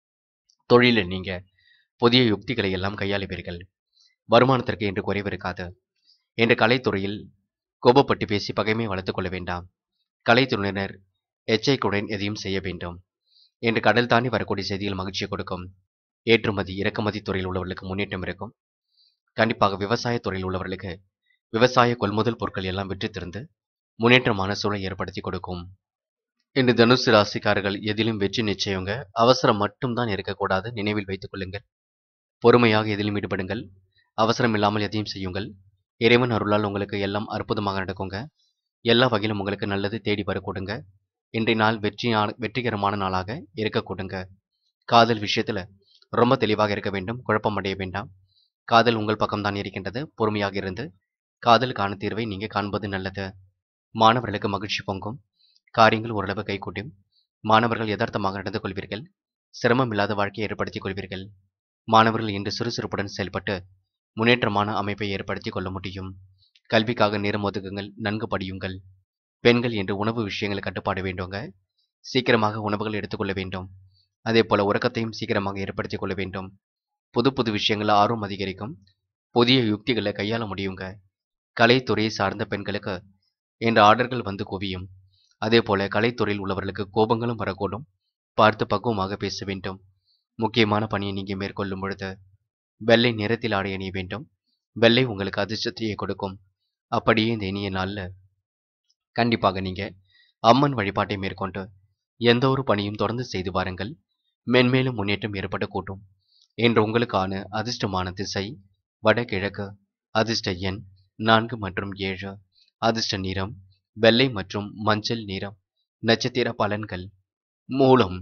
தொழிலில் நீங்க புதிய யுக்திகளை எல்லாம் கையாளுவீர்கள் வருமானத்திற்கு என்று குறைவு இருக்காது என்று கலைத்துறையில் கோபப்பட்டு பேசி பகைமை வளர்த்துக் கொள்ள வேண்டாம் கலைத்துறையினர் எச்சரிக்கையுடன் எதையும் செய்ய வேண்டும் என்று கடல் தாண்டி வரக்கூடிய செய்திகள் மகிழ்ச்சியை கொடுக்கும் ஏற்றுமதி இறக்குமதி துறையில் உள்ளவர்களுக்கு முன்னேற்றம் இருக்கும் கண்டிப்பாக விவசாய துறையில் உள்ளவர்களுக்கு விவசாய கொள்முதல் பொருட்கள் எல்லாம் விற்று திறந்து முன்னேற்றமான சூழலை ஏற்படுத்தி கொடுக்கும் இன்று தனுசு ராசிக்காரர்கள் எதிலும் வெற்றி நிச்சயங்க அவசரம் மட்டும்தான் இருக்கக்கூடாது நினைவில் வைத்துக் கொள்ளுங்கள் பொறுமையாக எதிலும் ஈடுபடுங்கள் அவசரம் இல்லாமல் எதையும் செய்யுங்கள் இறைவன் அருளால் உங்களுக்கு எல்லாம் அற்புதமாக நடக்குங்க எல்லா வகையிலும் உங்களுக்கு நல்லது தேடி வரக்கூடுங்க இன்றைய நாள் வெற்றி வெற்றிகரமான நாளாக இருக்கக்கூடுங்க காதல் விஷயத்துல ரொம்ப தெளிவாக இருக்க வேண்டும் குழப்பம் அடைய வேண்டாம் காதல் உங்கள் பக்கம்தான் இருக்கின்றது பொறுமையாக இருந்து காதலுக்கான தீர்வை நீங்க காண்பது நல்லது மாணவர்களுக்கு மகிழ்ச்சி பொங்கும் காரியங்கள் ஓரளவு கைகூட்டும் மாணவர்கள் யதார்த்தமாக நடந்து கொள்வீர்கள் சிரமம் இல்லாத வாழ்க்கையை ஏற்படுத்திக் கொள்வீர்கள் மாணவர்கள் இன்று சுறுசுறுப்புடன் செயல்பட்டு முன்னேற்றமான அமைப்பை ஏற்படுத்திக் கொள்ள முடியும் கல்விக்காக நேரம் ஒதுக்குங்கள் நன்கு படியுங்கள் பெண்கள் என்று உணவு விஷயங்களை கட்டுப்பாடு வேண்டுங்க சீக்கிரமாக உணவுகள் எடுத்துக்கொள்ள வேண்டும் அதே போல உறக்கத்தையும் சீக்கிரமாக ஏற்படுத்திக் கொள்ள வேண்டும் புது புது விஷயங்கள் ஆர்வம் அதிகரிக்கும் புதிய யுக்திகளை கையாள முடியுங்க கலைத்துறையை சார்ந்த பெண்களுக்கு என்ற ஆர்டர்கள் வந்து குவியும் அதே போல கலைத்துறையில் உள்ளவர்களுக்கு கோபங்களும் வரக்கூடும் பார்த்து பக்குவமாக பேச வேண்டும் முக்கியமான பணியை நீங்க மேற்கொள்ளும் பொழுது வெள்ளை நிறத்தில் ஆடை அணிய வேண்டும் வெள்ளை உங்களுக்கு அதிர்ஷ்டத்தையே கொடுக்கும் அப்படியே இந்த இனிய நாள்ல கண்டிப்பாக நீங்க அம்மன் வழிபாட்டை மேற்கொண்டு எந்த ஒரு பணியும் தொடர்ந்து செய்து வாருங்கள் மென்மேலும் முன்னேற்றம் ஏற்பட கூட்டும் என்று உங்களுக்கான அதிர்ஷ்டமான திசை வடகிழக்கு அதிர்ஷ்ட எண் நான்கு மற்றும் ஏழு அதிர்ஷ்ட நிறம் வெள்ளை மற்றும் மஞ்சள் நிறம் நட்சத்திர பலன்கள் மூலம்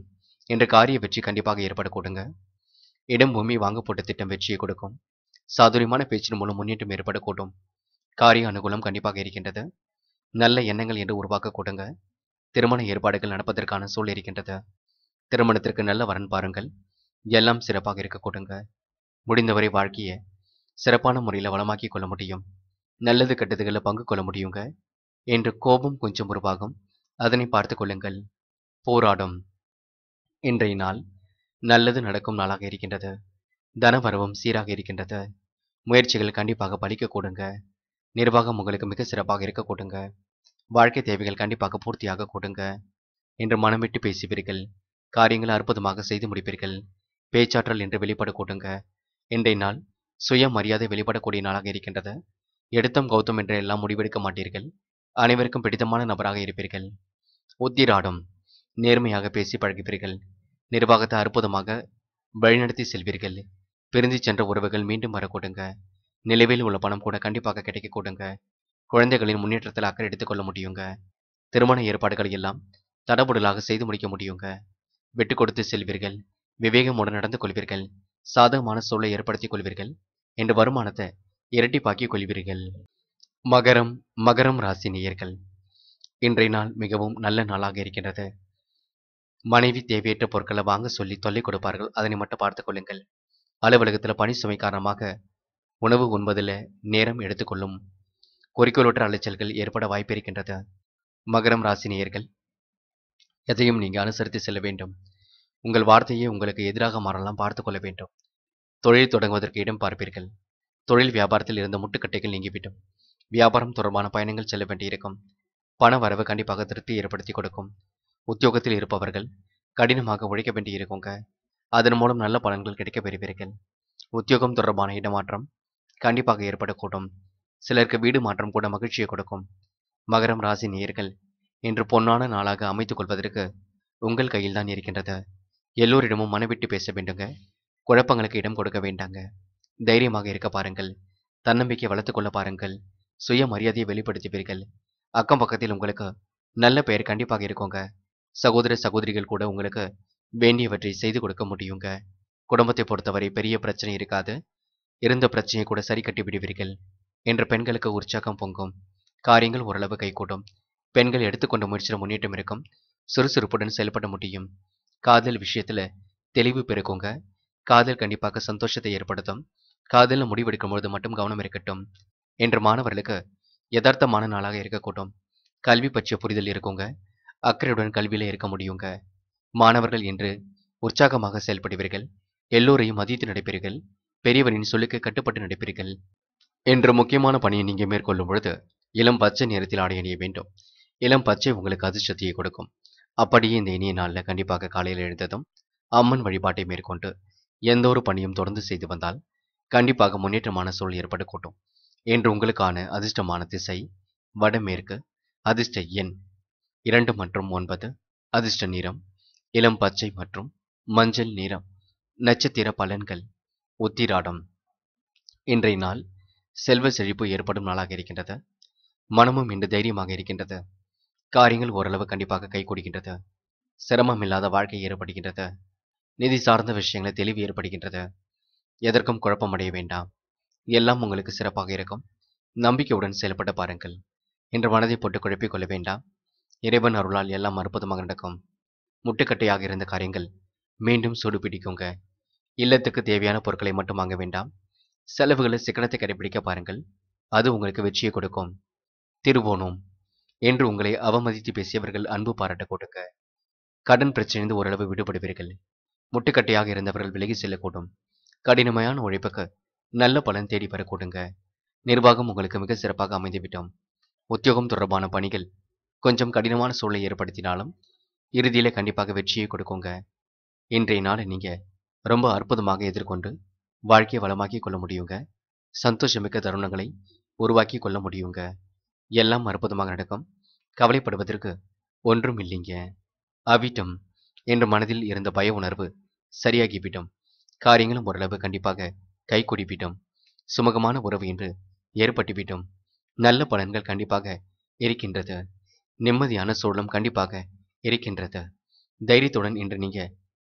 என்ற காரிய வெற்றி கண்டிப்பாக ஏற்படக்கூடுங்க இடம் பூமி வாங்க போட்ட திட்டம் வெற்றியை கொடுக்கும் சாதுரியமான பேச்சின் மூலம் முன்னேற்றம் ஏற்படக்கூடும் காரிய அனுகூலம் கண்டிப்பாக இருக்கின்றது நல்ல எண்ணங்கள் என்று உருவாக்க கூடுங்க திருமண ஏற்பாடுகள் நடப்பதற்கான சூழல் இருக்கின்றது திருமணத்திற்கு நல்ல வரன் பாருங்கள் எல்லாம் சிறப்பாக இருக்க கூடுங்க முடிந்தவரை வாழ்க்கையை சிறப்பான முறையில் வளமாக்கி கொள்ள முடியும் நல்லது கெட்டதுகளில் பங்கு கொள்ள முடியுங்க என்று கோபம் கொஞ்சம் உருவாகும் அதனை பார்த்து கொள்ளுங்கள் போராடும் இன்றைய நாள் நல்லது நடக்கும் நாளாக இருக்கின்றது தனவரவும் சீராக இருக்கின்றது முயற்சிகள் கண்டிப்பாக பலிக்க கூடுங்க நிர்வாகம் உங்களுக்கு மிக சிறப்பாக இருக்க கூடுங்க வாழ்க்கை தேவைகள் கண்டிப்பாக பூர்த்தியாக கூடுங்க என்று மனம் விட்டு பேசுவீர்கள் காரியங்களை அற்புதமாக செய்து முடிப்பீர்கள் பேச்சாற்றல் என்று வெளிப்பட கூடுங்க இன்றைய நாள் சுய மரியாதை வெளிப்படக்கூடிய நாளாக இருக்கின்றது எடுத்தம் கௌதம் என்று எல்லாம் முடிவெடுக்க மாட்டீர்கள் அனைவருக்கும் பிடித்தமான நபராக இருப்பீர்கள் உத்திராடம் நேர்மையாக பேசி பழகுவீர்கள் நிர்வாகத்தை அற்புதமாக வழிநடத்தி செல்வீர்கள் பிரிந்து சென்ற உறவுகள் மீண்டும் வரக்கூடுங்க நிலவில் உள்ள பணம் கூட கண்டிப்பாக கிடைக்க கூடுங்க குழந்தைகளின் முன்னேற்றத்தில் அக்கறை எடுத்துக்கொள்ள முடியுங்க திருமண ஏற்பாடுகள் எல்லாம் தடபுடலாக செய்து முடிக்க முடியுங்க விட்டு கொடுத்து செல்வீர்கள் விவேகமுடன் நடந்து கொள்வீர்கள் சாதகமான சூழலை ஏற்படுத்திக் கொள்வீர்கள் என்று வருமானத்தை இரட்டிப்பாக்கிக் கொள்வீர்கள் மகரம் மகரம் ராசி நேயர்கள் இன்றைய நாள் மிகவும் நல்ல நாளாக இருக்கின்றது மனைவி தேவையற்ற பொருட்களை வாங்க சொல்லி தொல்லை கொடுப்பார்கள் அதனை மட்டும் பார்த்துக் கொள்ளுங்கள் அலுவலகத்தில் பணி சுமை காரணமாக உணவு உண்பதில் நேரம் எடுத்துக்கொள்ளும் குறிக்கோளற்ற அலைச்சல்கள் ஏற்பட வாய்ப்பு இருக்கின்றது மகரம் ராசி நேயர்கள் எதையும் நீங்கள் அனுசரித்து செல்ல வேண்டும் உங்கள் வார்த்தையே உங்களுக்கு எதிராக மாறலாம் பார்த்து கொள்ள வேண்டும் தொழில் தொடங்குவதற்கு இடம் பார்ப்பீர்கள் தொழில் வியாபாரத்தில் இருந்த முட்டுக்கட்டைகள் நீங்கிவிடும் வியாபாரம் தொடர்பான பயணங்கள் செல்ல வேண்டியிருக்கும் பண வரவு கண்டிப்பாக திருப்தி ஏற்படுத்தி கொடுக்கும் உத்தியோகத்தில் இருப்பவர்கள் கடினமாக உழைக்க வேண்டியிருக்குங்க அதன் மூலம் நல்ல பலன்கள் கிடைக்க பெறுவீர்கள் உத்தியோகம் தொடர்பான இடமாற்றம் கண்டிப்பாக ஏற்படக்கூடும் சிலருக்கு வீடு மாற்றம் கூட மகிழ்ச்சியை கொடுக்கும் மகரம் ராசி நேயர்கள் இன்று பொன்னான நாளாக அமைத்துக் கொள்வதற்கு உங்கள் கையில் தான் இருக்கின்றது எல்லோரிடமும் மனவிட்டு பேச வேண்டுங்க குழப்பங்களுக்கு இடம் கொடுக்க வேண்டாங்க தைரியமாக இருக்க பாருங்கள் தன்னம்பிக்கை வளர்த்துக் கொள்ள பாருங்கள் சுய மரியாதையை வெளிப்படுத்துவீர்கள் அக்கம் பக்கத்தில் உங்களுக்கு நல்ல பெயர் கண்டிப்பாக இருக்குங்க சகோதர சகோதரிகள் கூட உங்களுக்கு வேண்டியவற்றை செய்து கொடுக்க முடியுங்க குடும்பத்தை பொறுத்தவரை பெரிய பிரச்சனை இருக்காது இருந்த பிரச்சனையை கூட சரி கட்டி விடுவீர்கள் என்று பெண்களுக்கு உற்சாகம் பொங்கும் காரியங்கள் ஓரளவு கைகூடும் பெண்கள் எடுத்துக்கொண்ட முயற்சியில் முன்னேற்றம் இருக்கும் சுறுசுறுப்புடன் செயல்பட முடியும் காதல் விஷயத்துல தெளிவு பெருக்குங்க காதல் கண்டிப்பாக சந்தோஷத்தை ஏற்படுத்தும் காதலில் முடிவெடுக்கும் பொழுது மட்டும் கவனம் இருக்கட்டும் என்று மாணவர்களுக்கு யதார்த்தமான நாளாக இருக்கக்கூடும் கல்வி பற்றிய புரிதல் இருக்குங்க அக்கறையுடன் கல்வியில இருக்க முடியுங்க மாணவர்கள் என்று உற்சாகமாக செயல்படுவீர்கள் எல்லோரையும் மதித்து நடைபெறுகள் பெரியவரின் சொல்லுக்கு கட்டுப்பட்டு நடைபெறுகள் என்ற முக்கியமான பணியை நீங்க மேற்கொள்ளும் பொழுது இளம் பச்சை நிறத்தில் ஆடை அணிய வேண்டும் இளம் பச்சை உங்களுக்கு அதிர்ஷ்டத்தையை கொடுக்கும் அப்படியே இந்த இனிய நாளில் கண்டிப்பாக காலையில் எழுந்ததும் அம்மன் வழிபாட்டை மேற்கொண்டு எந்த ஒரு பணியும் தொடர்ந்து செய்து வந்தால் கண்டிப்பாக முன்னேற்றமான சூழல் ஏற்படக்கூடும் என்று உங்களுக்கான அதிர்ஷ்டமான திசை வடமேற்கு அதிர்ஷ்ட எண் இரண்டு மற்றும் ஒன்பது அதிர்ஷ்ட நிறம் இளம் பச்சை மற்றும் மஞ்சள் நிறம் நட்சத்திர பலன்கள் உத்திராடம் இன்றைய நாள் செல்வ செழிப்பு ஏற்படும் நாளாக இருக்கின்றது மனமும் இன்று தைரியமாக இருக்கின்றது காரியங்கள் ஓரளவு கண்டிப்பாக கை கொடுக்கின்றது சிரமம் இல்லாத வாழ்க்கை ஏற்படுகின்றது நிதி சார்ந்த விஷயங்களில் தெளிவு ஏற்படுகின்றது எதற்கும் குழப்பமடைய வேண்டாம் எல்லாம் உங்களுக்கு சிறப்பாக இருக்கும் நம்பிக்கையுடன் செயல்பட பாருங்கள் என்று மனதை போட்டு குழப்பிக் கொள்ள வேண்டாம் இறைவன் அருளால் எல்லாம் அற்புதமாக நடக்கும் முட்டுக்கட்டையாக இருந்த காரியங்கள் மீண்டும் சூடு பிடிக்குங்க இல்லத்துக்கு தேவையான பொருட்களை மட்டும் வாங்க வேண்டாம் செலவுகளை சிக்கனத்தை கடைபிடிக்க பாருங்கள் அது உங்களுக்கு வெற்றியை கொடுக்கும் திருவோணம் என்று உங்களை அவமதித்து பேசியவர்கள் அன்பு பாராட்ட கொடுங்க கடன் பிரச்சனைந்து ஓரளவு விடுபடுவீர்கள் முட்டுக்கட்டையாக இருந்தவர்கள் விலகி செல்லக்கூடும் கடினமான உழைப்புக்கு நல்ல பலன் தேடி வரக்கூடுங்க நிர்வாகம் உங்களுக்கு மிக சிறப்பாக அமைந்துவிட்டோம் உத்தியோகம் தொடர்பான பணிகள் கொஞ்சம் கடினமான சூழலை ஏற்படுத்தினாலும் இறுதியில கண்டிப்பாக வெற்றியை கொடுக்குங்க இன்றைய நாளை நீங்க ரொம்ப அற்புதமாக எதிர்கொண்டு வாழ்க்கையை வளமாக்கி கொள்ள முடியுங்க சந்தோஷமிக்க தருணங்களை உருவாக்கி கொள்ள முடியுங்க எல்லாம் அற்புதமாக நடக்கும் கவலைப்படுவதற்கு ஒன்றும் இல்லைங்க அவிட்டம் என்று மனதில் இருந்த பய உணர்வு சரியாகிவிடும் காரியங்களும் ஓரளவு கண்டிப்பாக கை கூடிவிடும் சுமூகமான உறவு என்று ஏற்பட்டுவிடும் நல்ல பலன்கள் கண்டிப்பாக இருக்கின்றது நிம்மதியான சூழலும் கண்டிப்பாக இருக்கின்றது தைரியத்துடன் இன்று நீங்க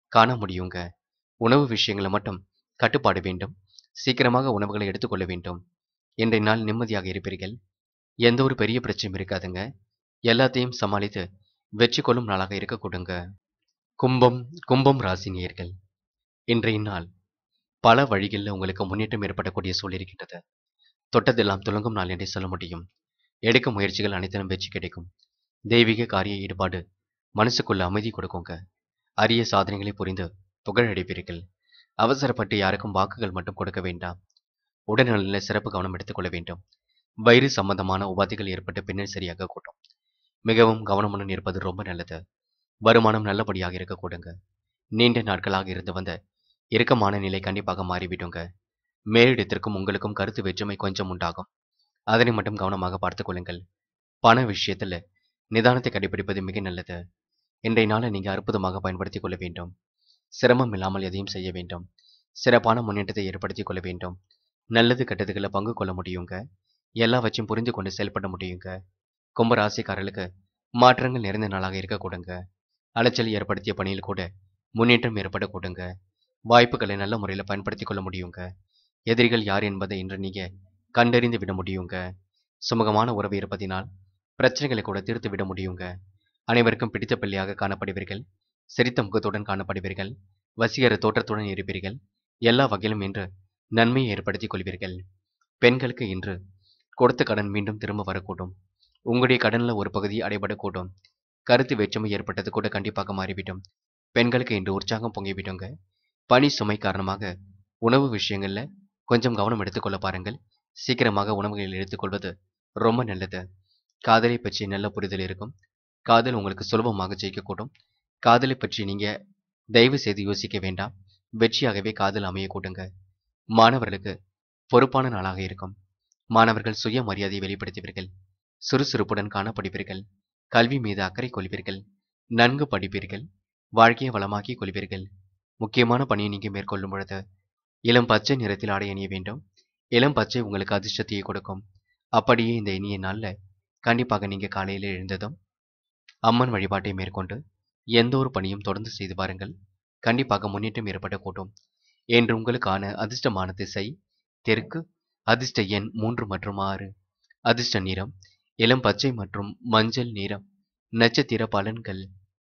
காண முடியுங்க உணவு விஷயங்களை மட்டும் கட்டுப்பாடு வேண்டும் சீக்கிரமாக உணவுகளை எடுத்துக்கொள்ள வேண்டும் இன்றைய நாள் நிம்மதியாக இருப்பீர்கள் எந்த ஒரு பெரிய பிரச்சனையும் இருக்காதுங்க எல்லாத்தையும் சமாளித்து வெற்றி கொள்ளும் நாளாக இருக்க கொடுங்க கும்பம் கும்பம் ராசி நேயர்கள் இன்றைய நாள் பல வழிகளில் உங்களுக்கு முன்னேற்றம் ஏற்படக்கூடிய சூழல் இருக்கின்றது தொட்டதெல்லாம் துலங்கும் நாள் என்றே சொல்ல முடியும் எடுக்கும் முயற்சிகள் அனைத்திலும் வெற்றி கிடைக்கும் தெய்வீக காரிய ஈடுபாடு மனசுக்குள்ள அமைதி கொடுக்குங்க அரிய சாதனைகளை புரிந்து புகழடைப்பீர்கள் அவசரப்பட்டு யாருக்கும் வாக்குகள் மட்டும் கொடுக்க வேண்டாம் உடல்நலில் சிறப்பு கவனம் எடுத்துக்கொள்ள வேண்டும் வயிறு சம்பந்தமான உபாதைகள் ஏற்பட்ட பின்னர் சரியாக கூட்டும் மிகவும் கவனமுடன் இருப்பது ரொம்ப நல்லது வருமானம் நல்லபடியாக இருக்க கொடுங்க நீண்ட நாட்களாக இருந்து வந்த இறுக்கமான நிலை கண்டிப்பாக மாறிவிடுங்க மேலிடத்திற்கும் உங்களுக்கும் கருத்து வேற்றுமை கொஞ்சம் உண்டாகும் அதனை மட்டும் கவனமாக பார்த்துக் கொள்ளுங்கள் பண விஷயத்தில் நிதானத்தை கடைபிடிப்பது மிக நல்லது இன்றைய நாளை நீங்கள் அற்புதமாக பயன்படுத்திக் கொள்ள வேண்டும் சிரமம் இல்லாமல் எதையும் செய்ய வேண்டும் சிறப்பான முன்னேற்றத்தை ஏற்படுத்திக் கொள்ள வேண்டும் நல்லது கெட்டதுகளை பங்கு கொள்ள முடியுங்க எல்லாவற்றையும் புரிந்து கொண்டு செயல்பட முடியுங்க கும்ப ராசிக்காரர்களுக்கு மாற்றங்கள் நிறைந்த நாளாக இருக்க கொடுங்க அலைச்சல் ஏற்படுத்திய பணியில் கூட முன்னேற்றம் ஏற்பட கொடுங்க வாய்ப்புகளை நல்ல முறையில் பயன்படுத்திக் கொள்ள முடியுங்க எதிரிகள் யார் என்பதை இன்று நீங்க கண்டறிந்து விட முடியுங்க சுமூகமான உறவு இருப்பதினால் பிரச்சனைகளை கூட தீர்த்து விட முடியுங்க அனைவருக்கும் பிடித்த பிள்ளையாக காணப்படுவீர்கள் சிரித்த முகத்துடன் காணப்படுவீர்கள் வசீகர தோற்றத்துடன் இருப்பீர்கள் எல்லா வகையிலும் இன்று நன்மையை ஏற்படுத்திக் கொள்வீர்கள் பெண்களுக்கு இன்று கொடுத்த கடன் மீண்டும் திரும்ப வரக்கூடும் உங்களுடைய கடன்ல ஒரு பகுதி அடைபடக்கூடும் கருத்து வேற்றுமை ஏற்பட்டது கூட கண்டிப்பாக மாறிவிடும் பெண்களுக்கு இன்று உற்சாகம் பொங்கிவிடுங்க பணி சுமை காரணமாக உணவு விஷயங்கள்ல கொஞ்சம் கவனம் எடுத்துக்கொள்ள பாருங்கள் சீக்கிரமாக உணவுகளில் எடுத்துக்கொள்வது ரொம்ப நல்லது காதலை பற்றி நல்ல புரிதல் இருக்கும் காதல் உங்களுக்கு சுலபமாக ஜெயிக்கக்கூடும் காதலை பற்றி நீங்க தயவு செய்து யோசிக்க வேண்டாம் வெற்றியாகவே காதல் அமைய கூடுங்க மாணவர்களுக்கு பொறுப்பான நாளாக இருக்கும் மாணவர்கள் சுய மரியாதையை வெளிப்படுத்துவீர்கள் சுறுசுறுப்புடன் காணப்படுவீர்கள் கல்வி மீது அக்கறை கொள்வீர்கள் நன்கு படிப்பீர்கள் வாழ்க்கையை வளமாக்கிக் கொள்வீர்கள் முக்கியமான பணியை நீங்க மேற்கொள்ளும் பொழுது இளம் பச்சை நிறத்தில் ஆடை அணிய வேண்டும் இளம் பச்சை உங்களுக்கு அதிர்ஷ்டத்தையே கொடுக்கும் அப்படியே இந்த இனிய நாள்ல கண்டிப்பாக நீங்க காலையில எழுந்ததும் அம்மன் வழிபாட்டை மேற்கொண்டு எந்த ஒரு பணியும் தொடர்ந்து செய்து பாருங்கள் கண்டிப்பாக முன்னேற்றம் ஏற்பட கூட்டும் என்று உங்களுக்கான அதிர்ஷ்டமான திசை தெற்கு அதிர்ஷ்ட எண் மூன்று மற்றும் ஆறு அதிர்ஷ்ட நிறம் இளம் பச்சை மற்றும் மஞ்சள் நிறம் நட்சத்திர பலன்கள்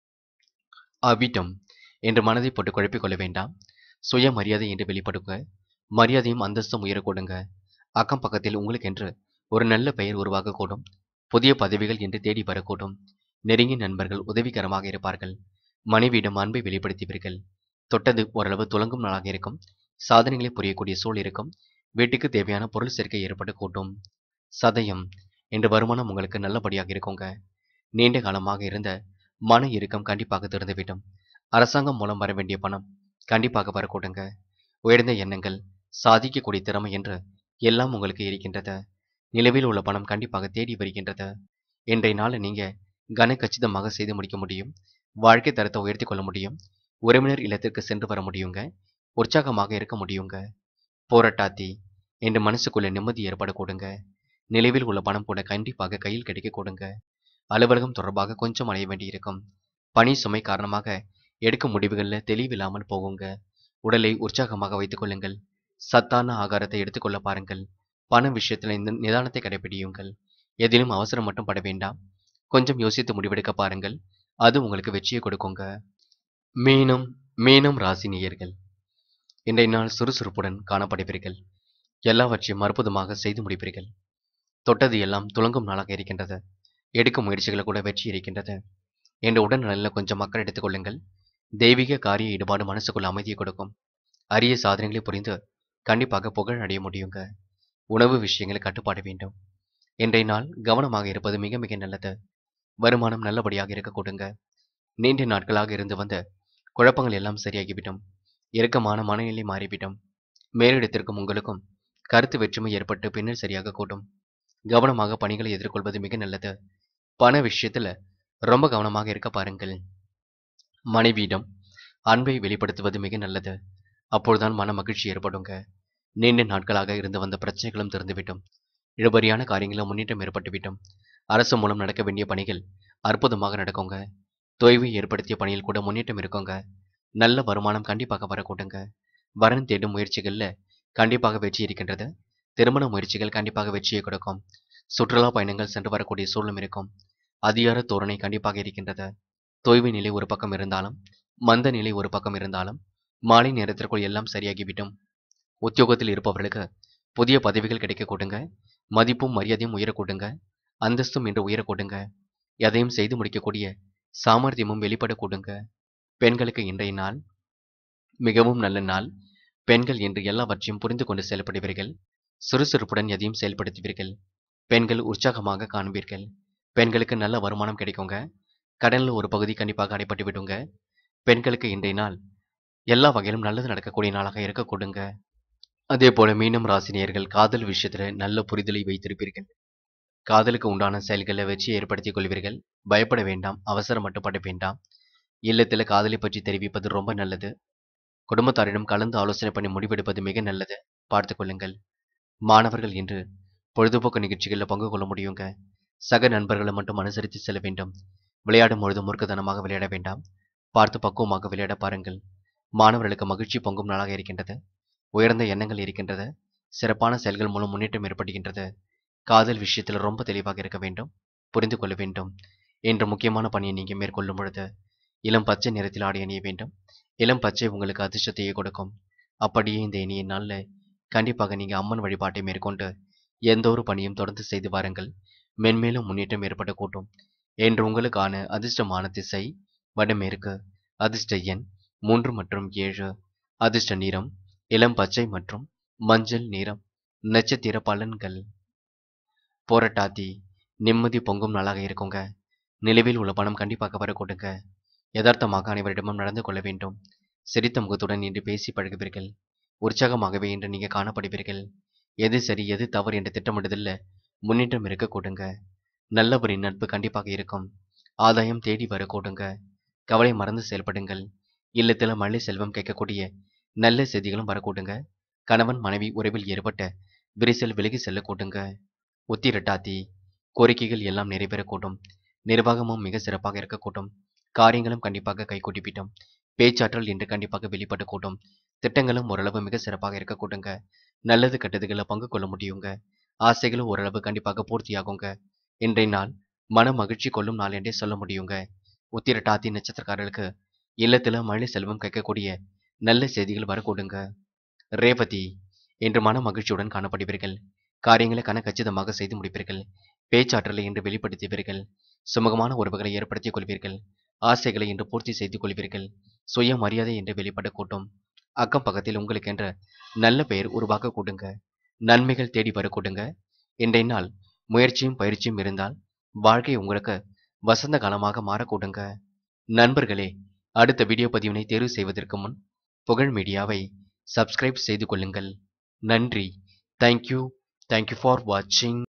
அவிட்டம் என்று மனதை போட்டு குழப்பிக் கொள்ள வேண்டாம் சுய மரியாதை என்று வெளிப்படுங்க மரியாதையும் அந்தஸ்தும் உயரக்கூடுங்க அக்கம் பக்கத்தில் உங்களுக்கென்று ஒரு நல்ல பெயர் உருவாகக்கூடும் புதிய பதவிகள் என்று தேடி வரக்கூடும் நெருங்கிய நண்பர்கள் உதவிகரமாக இருப்பார்கள் மனைவியிடம் அன்பை வெளிப்படுத்துவீர்கள் தொட்டது ஓரளவு துலங்கும் நாளாக இருக்கும் சாதனைகளை புரியக்கூடிய சூழல் இருக்கும் வீட்டுக்கு தேவையான பொருள் சேர்க்கை ஏற்பட கூட்டும் சதயம் என்ற வருமானம் உங்களுக்கு நல்லபடியாக இருக்குங்க நீண்ட காலமாக இருந்த மன இறுக்கம் கண்டிப்பாக திறந்துவிடும் அரசாங்கம் மூலம் வர வேண்டிய பணம் கண்டிப்பாக வரக்கூடுங்க உயர்ந்த எண்ணங்கள் சாதிக்கக்கூடிய திறமை என்று எல்லாம் உங்களுக்கு இருக்கின்றது நிலவில் உள்ள பணம் கண்டிப்பாக தேடி வருகின்றது இன்றைய நாளை நீங்க கன கச்சிதமாக செய்து முடிக்க முடியும் வாழ்க்கை தரத்தை உயர்த்தி கொள்ள முடியும் உறவினர் இல்லத்திற்கு சென்று வர முடியுங்க உற்சாகமாக இருக்க முடியுங்க போராட்டாத்தி என்று மனசுக்குள்ள நிம்மதி ஏற்பட கொடுங்க நிலவில் உள்ள பணம் கூட கண்டிப்பாக கையில் கிடைக்க கொடுங்க அலுவலகம் தொடர்பாக கொஞ்சம் அலைய வேண்டியிருக்கும் பணி சுமை காரணமாக எடுக்கும் முடிவுகளில் தெளிவில்லாமல் போகுங்க உடலை உற்சாகமாக வைத்துக் கொள்ளுங்கள் சத்தான ஆகாரத்தை எடுத்துக்கொள்ள பாருங்கள் பண விஷயத்தில் இந்த நிதானத்தை கடைபிடியுங்கள் எதிலும் அவசரம் மட்டும் பட வேண்டாம் கொஞ்சம் யோசித்து முடிவெடுக்க பாருங்கள் அது உங்களுக்கு வெற்றியை கொடுக்குங்க மீனம் மீனம் ராசி நேயர்கள் இன்றைய நாள் சுறுசுறுப்புடன் காணப்படுவீர்கள் எல்லாவற்றையும் அற்புதமாக செய்து முடிப்பீர்கள் தொட்டது எல்லாம் துலங்கும் நாளாக இருக்கின்றது எடுக்கும் முயற்சிகளை கூட வெற்றி இருக்கின்றது என்ற உடல் நலில் கொஞ்சம் மக்கள் எடுத்துக்கொள்ளுங்கள் தெய்வீக காரிய ஈடுபாடு மனசுக்குள்ள அமைதியை கொடுக்கும் அரிய சாதனைகளை புரிந்து கண்டிப்பாக புகழ் அடைய முடியுங்க உணவு விஷயங்களை கட்டுப்பாடு வேண்டும் இன்றைய நாள் கவனமாக இருப்பது மிக மிக நல்லது வருமானம் நல்லபடியாக இருக்க கொடுங்க நீண்ட நாட்களாக இருந்து வந்த குழப்பங்கள் எல்லாம் சரியாகிவிடும் இறுக்கமான மனநிலை மாறிவிடும் மேலிடத்திற்கும் உங்களுக்கும் கருத்து வேற்றுமை ஏற்பட்டு பின்னர் சரியாக கூடும் கவனமாக பணிகளை எதிர்கொள்வது மிக நல்லது பண விஷயத்துல ரொம்ப கவனமாக இருக்க பாருங்கள் மனைவியிடம் அன்பை வெளிப்படுத்துவது மிக நல்லது அப்பொழுதுதான் மன மகிழ்ச்சி ஏற்படுங்க நீண்ட நாட்களாக இருந்து வந்த பிரச்சனைகளும் திறந்துவிட்டோம் இழுபறியான காரியங்களும் முன்னேற்றம் ஏற்பட்டுவிட்டோம் அரசு மூலம் நடக்க வேண்டிய பணிகள் அற்புதமாக நடக்குங்க தொய்வை ஏற்படுத்திய பணியில் கூட முன்னேற்றம் இருக்குங்க நல்ல வருமானம் கண்டிப்பாக வரக்கூடுங்க வரன் தேடும் முயற்சிகள்ல கண்டிப்பாக வெற்றி இருக்கின்றது திருமண முயற்சிகள் கண்டிப்பாக வெற்றியை கொடுக்கும் சுற்றுலா பயணங்கள் சென்று வரக்கூடிய சூழலும் இருக்கும் அதிகார தோரணை கண்டிப்பாக இருக்கின்றது தொய்வு நிலை ஒரு பக்கம் இருந்தாலும் மந்த நிலை ஒரு பக்கம் இருந்தாலும் மாலை நேரத்திற்குள் எல்லாம் சரியாகிவிடும் உத்தியோகத்தில் இருப்பவர்களுக்கு புதிய பதவிகள் கிடைக்க கொடுங்க மதிப்பும் மரியாதையும் உயரக்கூடுங்க அந்தஸ்தும் இன்று உயரக்கூடுங்க எதையும் செய்து முடிக்கக்கூடிய சாமர்த்தியமும் வெளிப்பட கொடுங்க பெண்களுக்கு இன்றைய நாள் மிகவும் நல்ல நாள் பெண்கள் இன்று எல்லாவற்றையும் புரிந்து கொண்டு செயல்படுவீர்கள் சுறுசுறுப்புடன் எதையும் செயல்படுத்துவீர்கள் பெண்கள் உற்சாகமாக காண்பீர்கள் பெண்களுக்கு நல்ல வருமானம் கிடைக்குங்க கடனில் ஒரு பகுதி கண்டிப்பாக அடைப்பட்டு விடுங்க பெண்களுக்கு இன்றைய நாள் எல்லா வகையிலும் நல்லது நடக்கக்கூடிய நாளாக இருக்க கொடுங்க அதே போல மீனம் ராசினியர்கள் காதல் விஷயத்துல நல்ல புரிதலை வைத்திருப்பீர்கள் காதலுக்கு உண்டான செயல்களை வெற்றியை ஏற்படுத்திக் கொள்வீர்கள் பயப்பட வேண்டாம் அவசரம் மட்டுப்பட வேண்டாம் இல்லத்தில் காதலை பற்றி தெரிவிப்பது ரொம்ப நல்லது குடும்பத்தாரிடம் கலந்து ஆலோசனை பண்ணி முடிவெடுப்பது மிக நல்லது பார்த்து கொள்ளுங்கள் மாணவர்கள் இன்று பொழுதுபோக்கு நிகழ்ச்சிகளில் பங்கு கொள்ள முடியுங்க சக நண்பர்களை மட்டும் அனுசரித்து செல்ல வேண்டும் விளையாடும் பொழுது முறுக்குத்தனமாக விளையாட வேண்டாம் பார்த்து பக்குவமாக விளையாட பாருங்கள் மாணவர்களுக்கு மகிழ்ச்சி பொங்கும் நாளாக இருக்கின்றது உயர்ந்த எண்ணங்கள் இருக்கின்றது சிறப்பான செயல்கள் மூலம் முன்னேற்றம் ஏற்படுகின்றது காதல் விஷயத்தில் ரொம்ப தெளிவாக இருக்க வேண்டும் புரிந்து கொள்ள வேண்டும் என்ற முக்கியமான பணியை நீங்கள் மேற்கொள்ளும் பொழுது இளம் பச்சை நிறத்தில் ஆடை அணிய வேண்டும் இளம் பச்சை உங்களுக்கு அதிர்ஷ்டத்தையே கொடுக்கும் அப்படியே இந்த இனிய நாளில் கண்டிப்பாக நீங்கள் அம்மன் வழிபாட்டை மேற்கொண்டு எந்த ஒரு பணியும் தொடர்ந்து செய்து வாருங்கள் மென்மேலும் முன்னேற்றம் ஏற்பட கூட்டும் என்று உங்களுக்கான அதிர்ஷ்டமான திசை வடமேற்கு அதிர்ஷ்ட எண் மூன்று மற்றும் ஏழு அதிர்ஷ்ட நிறம் இளம் பச்சை மற்றும் மஞ்சள் நிறம் நட்சத்திர பலன்கள் போராட்டாதி நிம்மதி பொங்கும் நாளாக இருக்குங்க நிலவில் உள்ள பணம் கண்டிப்பாக வர கொடுங்க யதார்த்தமாக அனைவரிடமும் நடந்து கொள்ள வேண்டும் சிரித்த முகத்துடன் இன்று பேசி பழகுவீர்கள் உற்சாகமாகவே இன்று நீங்க காணப்படுவீர்கள் எது சரி எது தவறு என்ற திட்டமிடுதல்ல முன்னேற்றம் இருக்க கொடுங்க நல்லவரின் நட்பு கண்டிப்பாக இருக்கும் ஆதாயம் தேடி வர கொடுங்க கவலை மறந்து செயல்படுங்கள் இல்லத்தில் மழை செல்வம் கேட்கக்கூடிய நல்ல செய்திகளும் வரக்கூடுங்க கணவன் மனைவி உறவில் ஏற்பட்ட விரிசல் விலகி செல்ல கூட்டுங்க உத்திரட்டாத்தி கோரிக்கைகள் எல்லாம் நிறைவேறக்கூடும் நிர்வாகமும் மிக சிறப்பாக இருக்கக்கூடும் காரியங்களும் கண்டிப்பாக கைகூட்டிவிட்டோம் பேச்சாற்றல் இன்று கண்டிப்பாக வெளிப்படக்கூடும் திட்டங்களும் ஓரளவு மிக சிறப்பாக இருக்கக்கூடுங்க நல்லது கெட்டதுகளை பங்கு கொள்ள முடியுங்க ஆசைகளும் ஓரளவு கண்டிப்பாக பூர்த்தியாகுங்க இன்றைய நாள் மன மகிழ்ச்சி கொள்ளும் நாள் என்றே சொல்ல முடியுங்க உத்திரட்டாத்தி நட்சத்திரக்காரர்களுக்கு இல்லத்துல மழை செல்வம் கேட்கக்கூடிய நல்ல செய்திகள் வரக்கூடுங்க ரேவதி இன்று மன மகிழ்ச்சியுடன் காணப்படுவீர்கள் காரியங்களை கன கச்சிதமாக செய்து முடிப்பீர்கள் பேச்சாற்றலை இன்று வெளிப்படுத்துவீர்கள் சுமூகமான உறவுகளை ஏற்படுத்திக் கொள்வீர்கள் ஆசைகளை இன்று பூர்த்தி செய்து கொள்வீர்கள் சுய மரியாதை என்று வெளிப்பட கூட்டும் அக்கம் பக்கத்தில் உங்களுக்கென்ற நல்ல பெயர் உருவாக்க கூடுங்க நன்மைகள் தேடி வர கூடுங்க இன்றைய நாள் முயற்சியும் பயிற்சியும் இருந்தால் வாழ்க்கை உங்களுக்கு வசந்த காலமாக மாறக்கூடுங்க நண்பர்களே அடுத்த வீடியோ பதிவினை தேர்வு செய்வதற்கு முன் புகழ் மீடியாவை சப்ஸ்கிரைப் செய்து கொள்ளுங்கள் நன்றி தேங்க்யூ தேங்க்யூ ஃபார் வாட்சிங்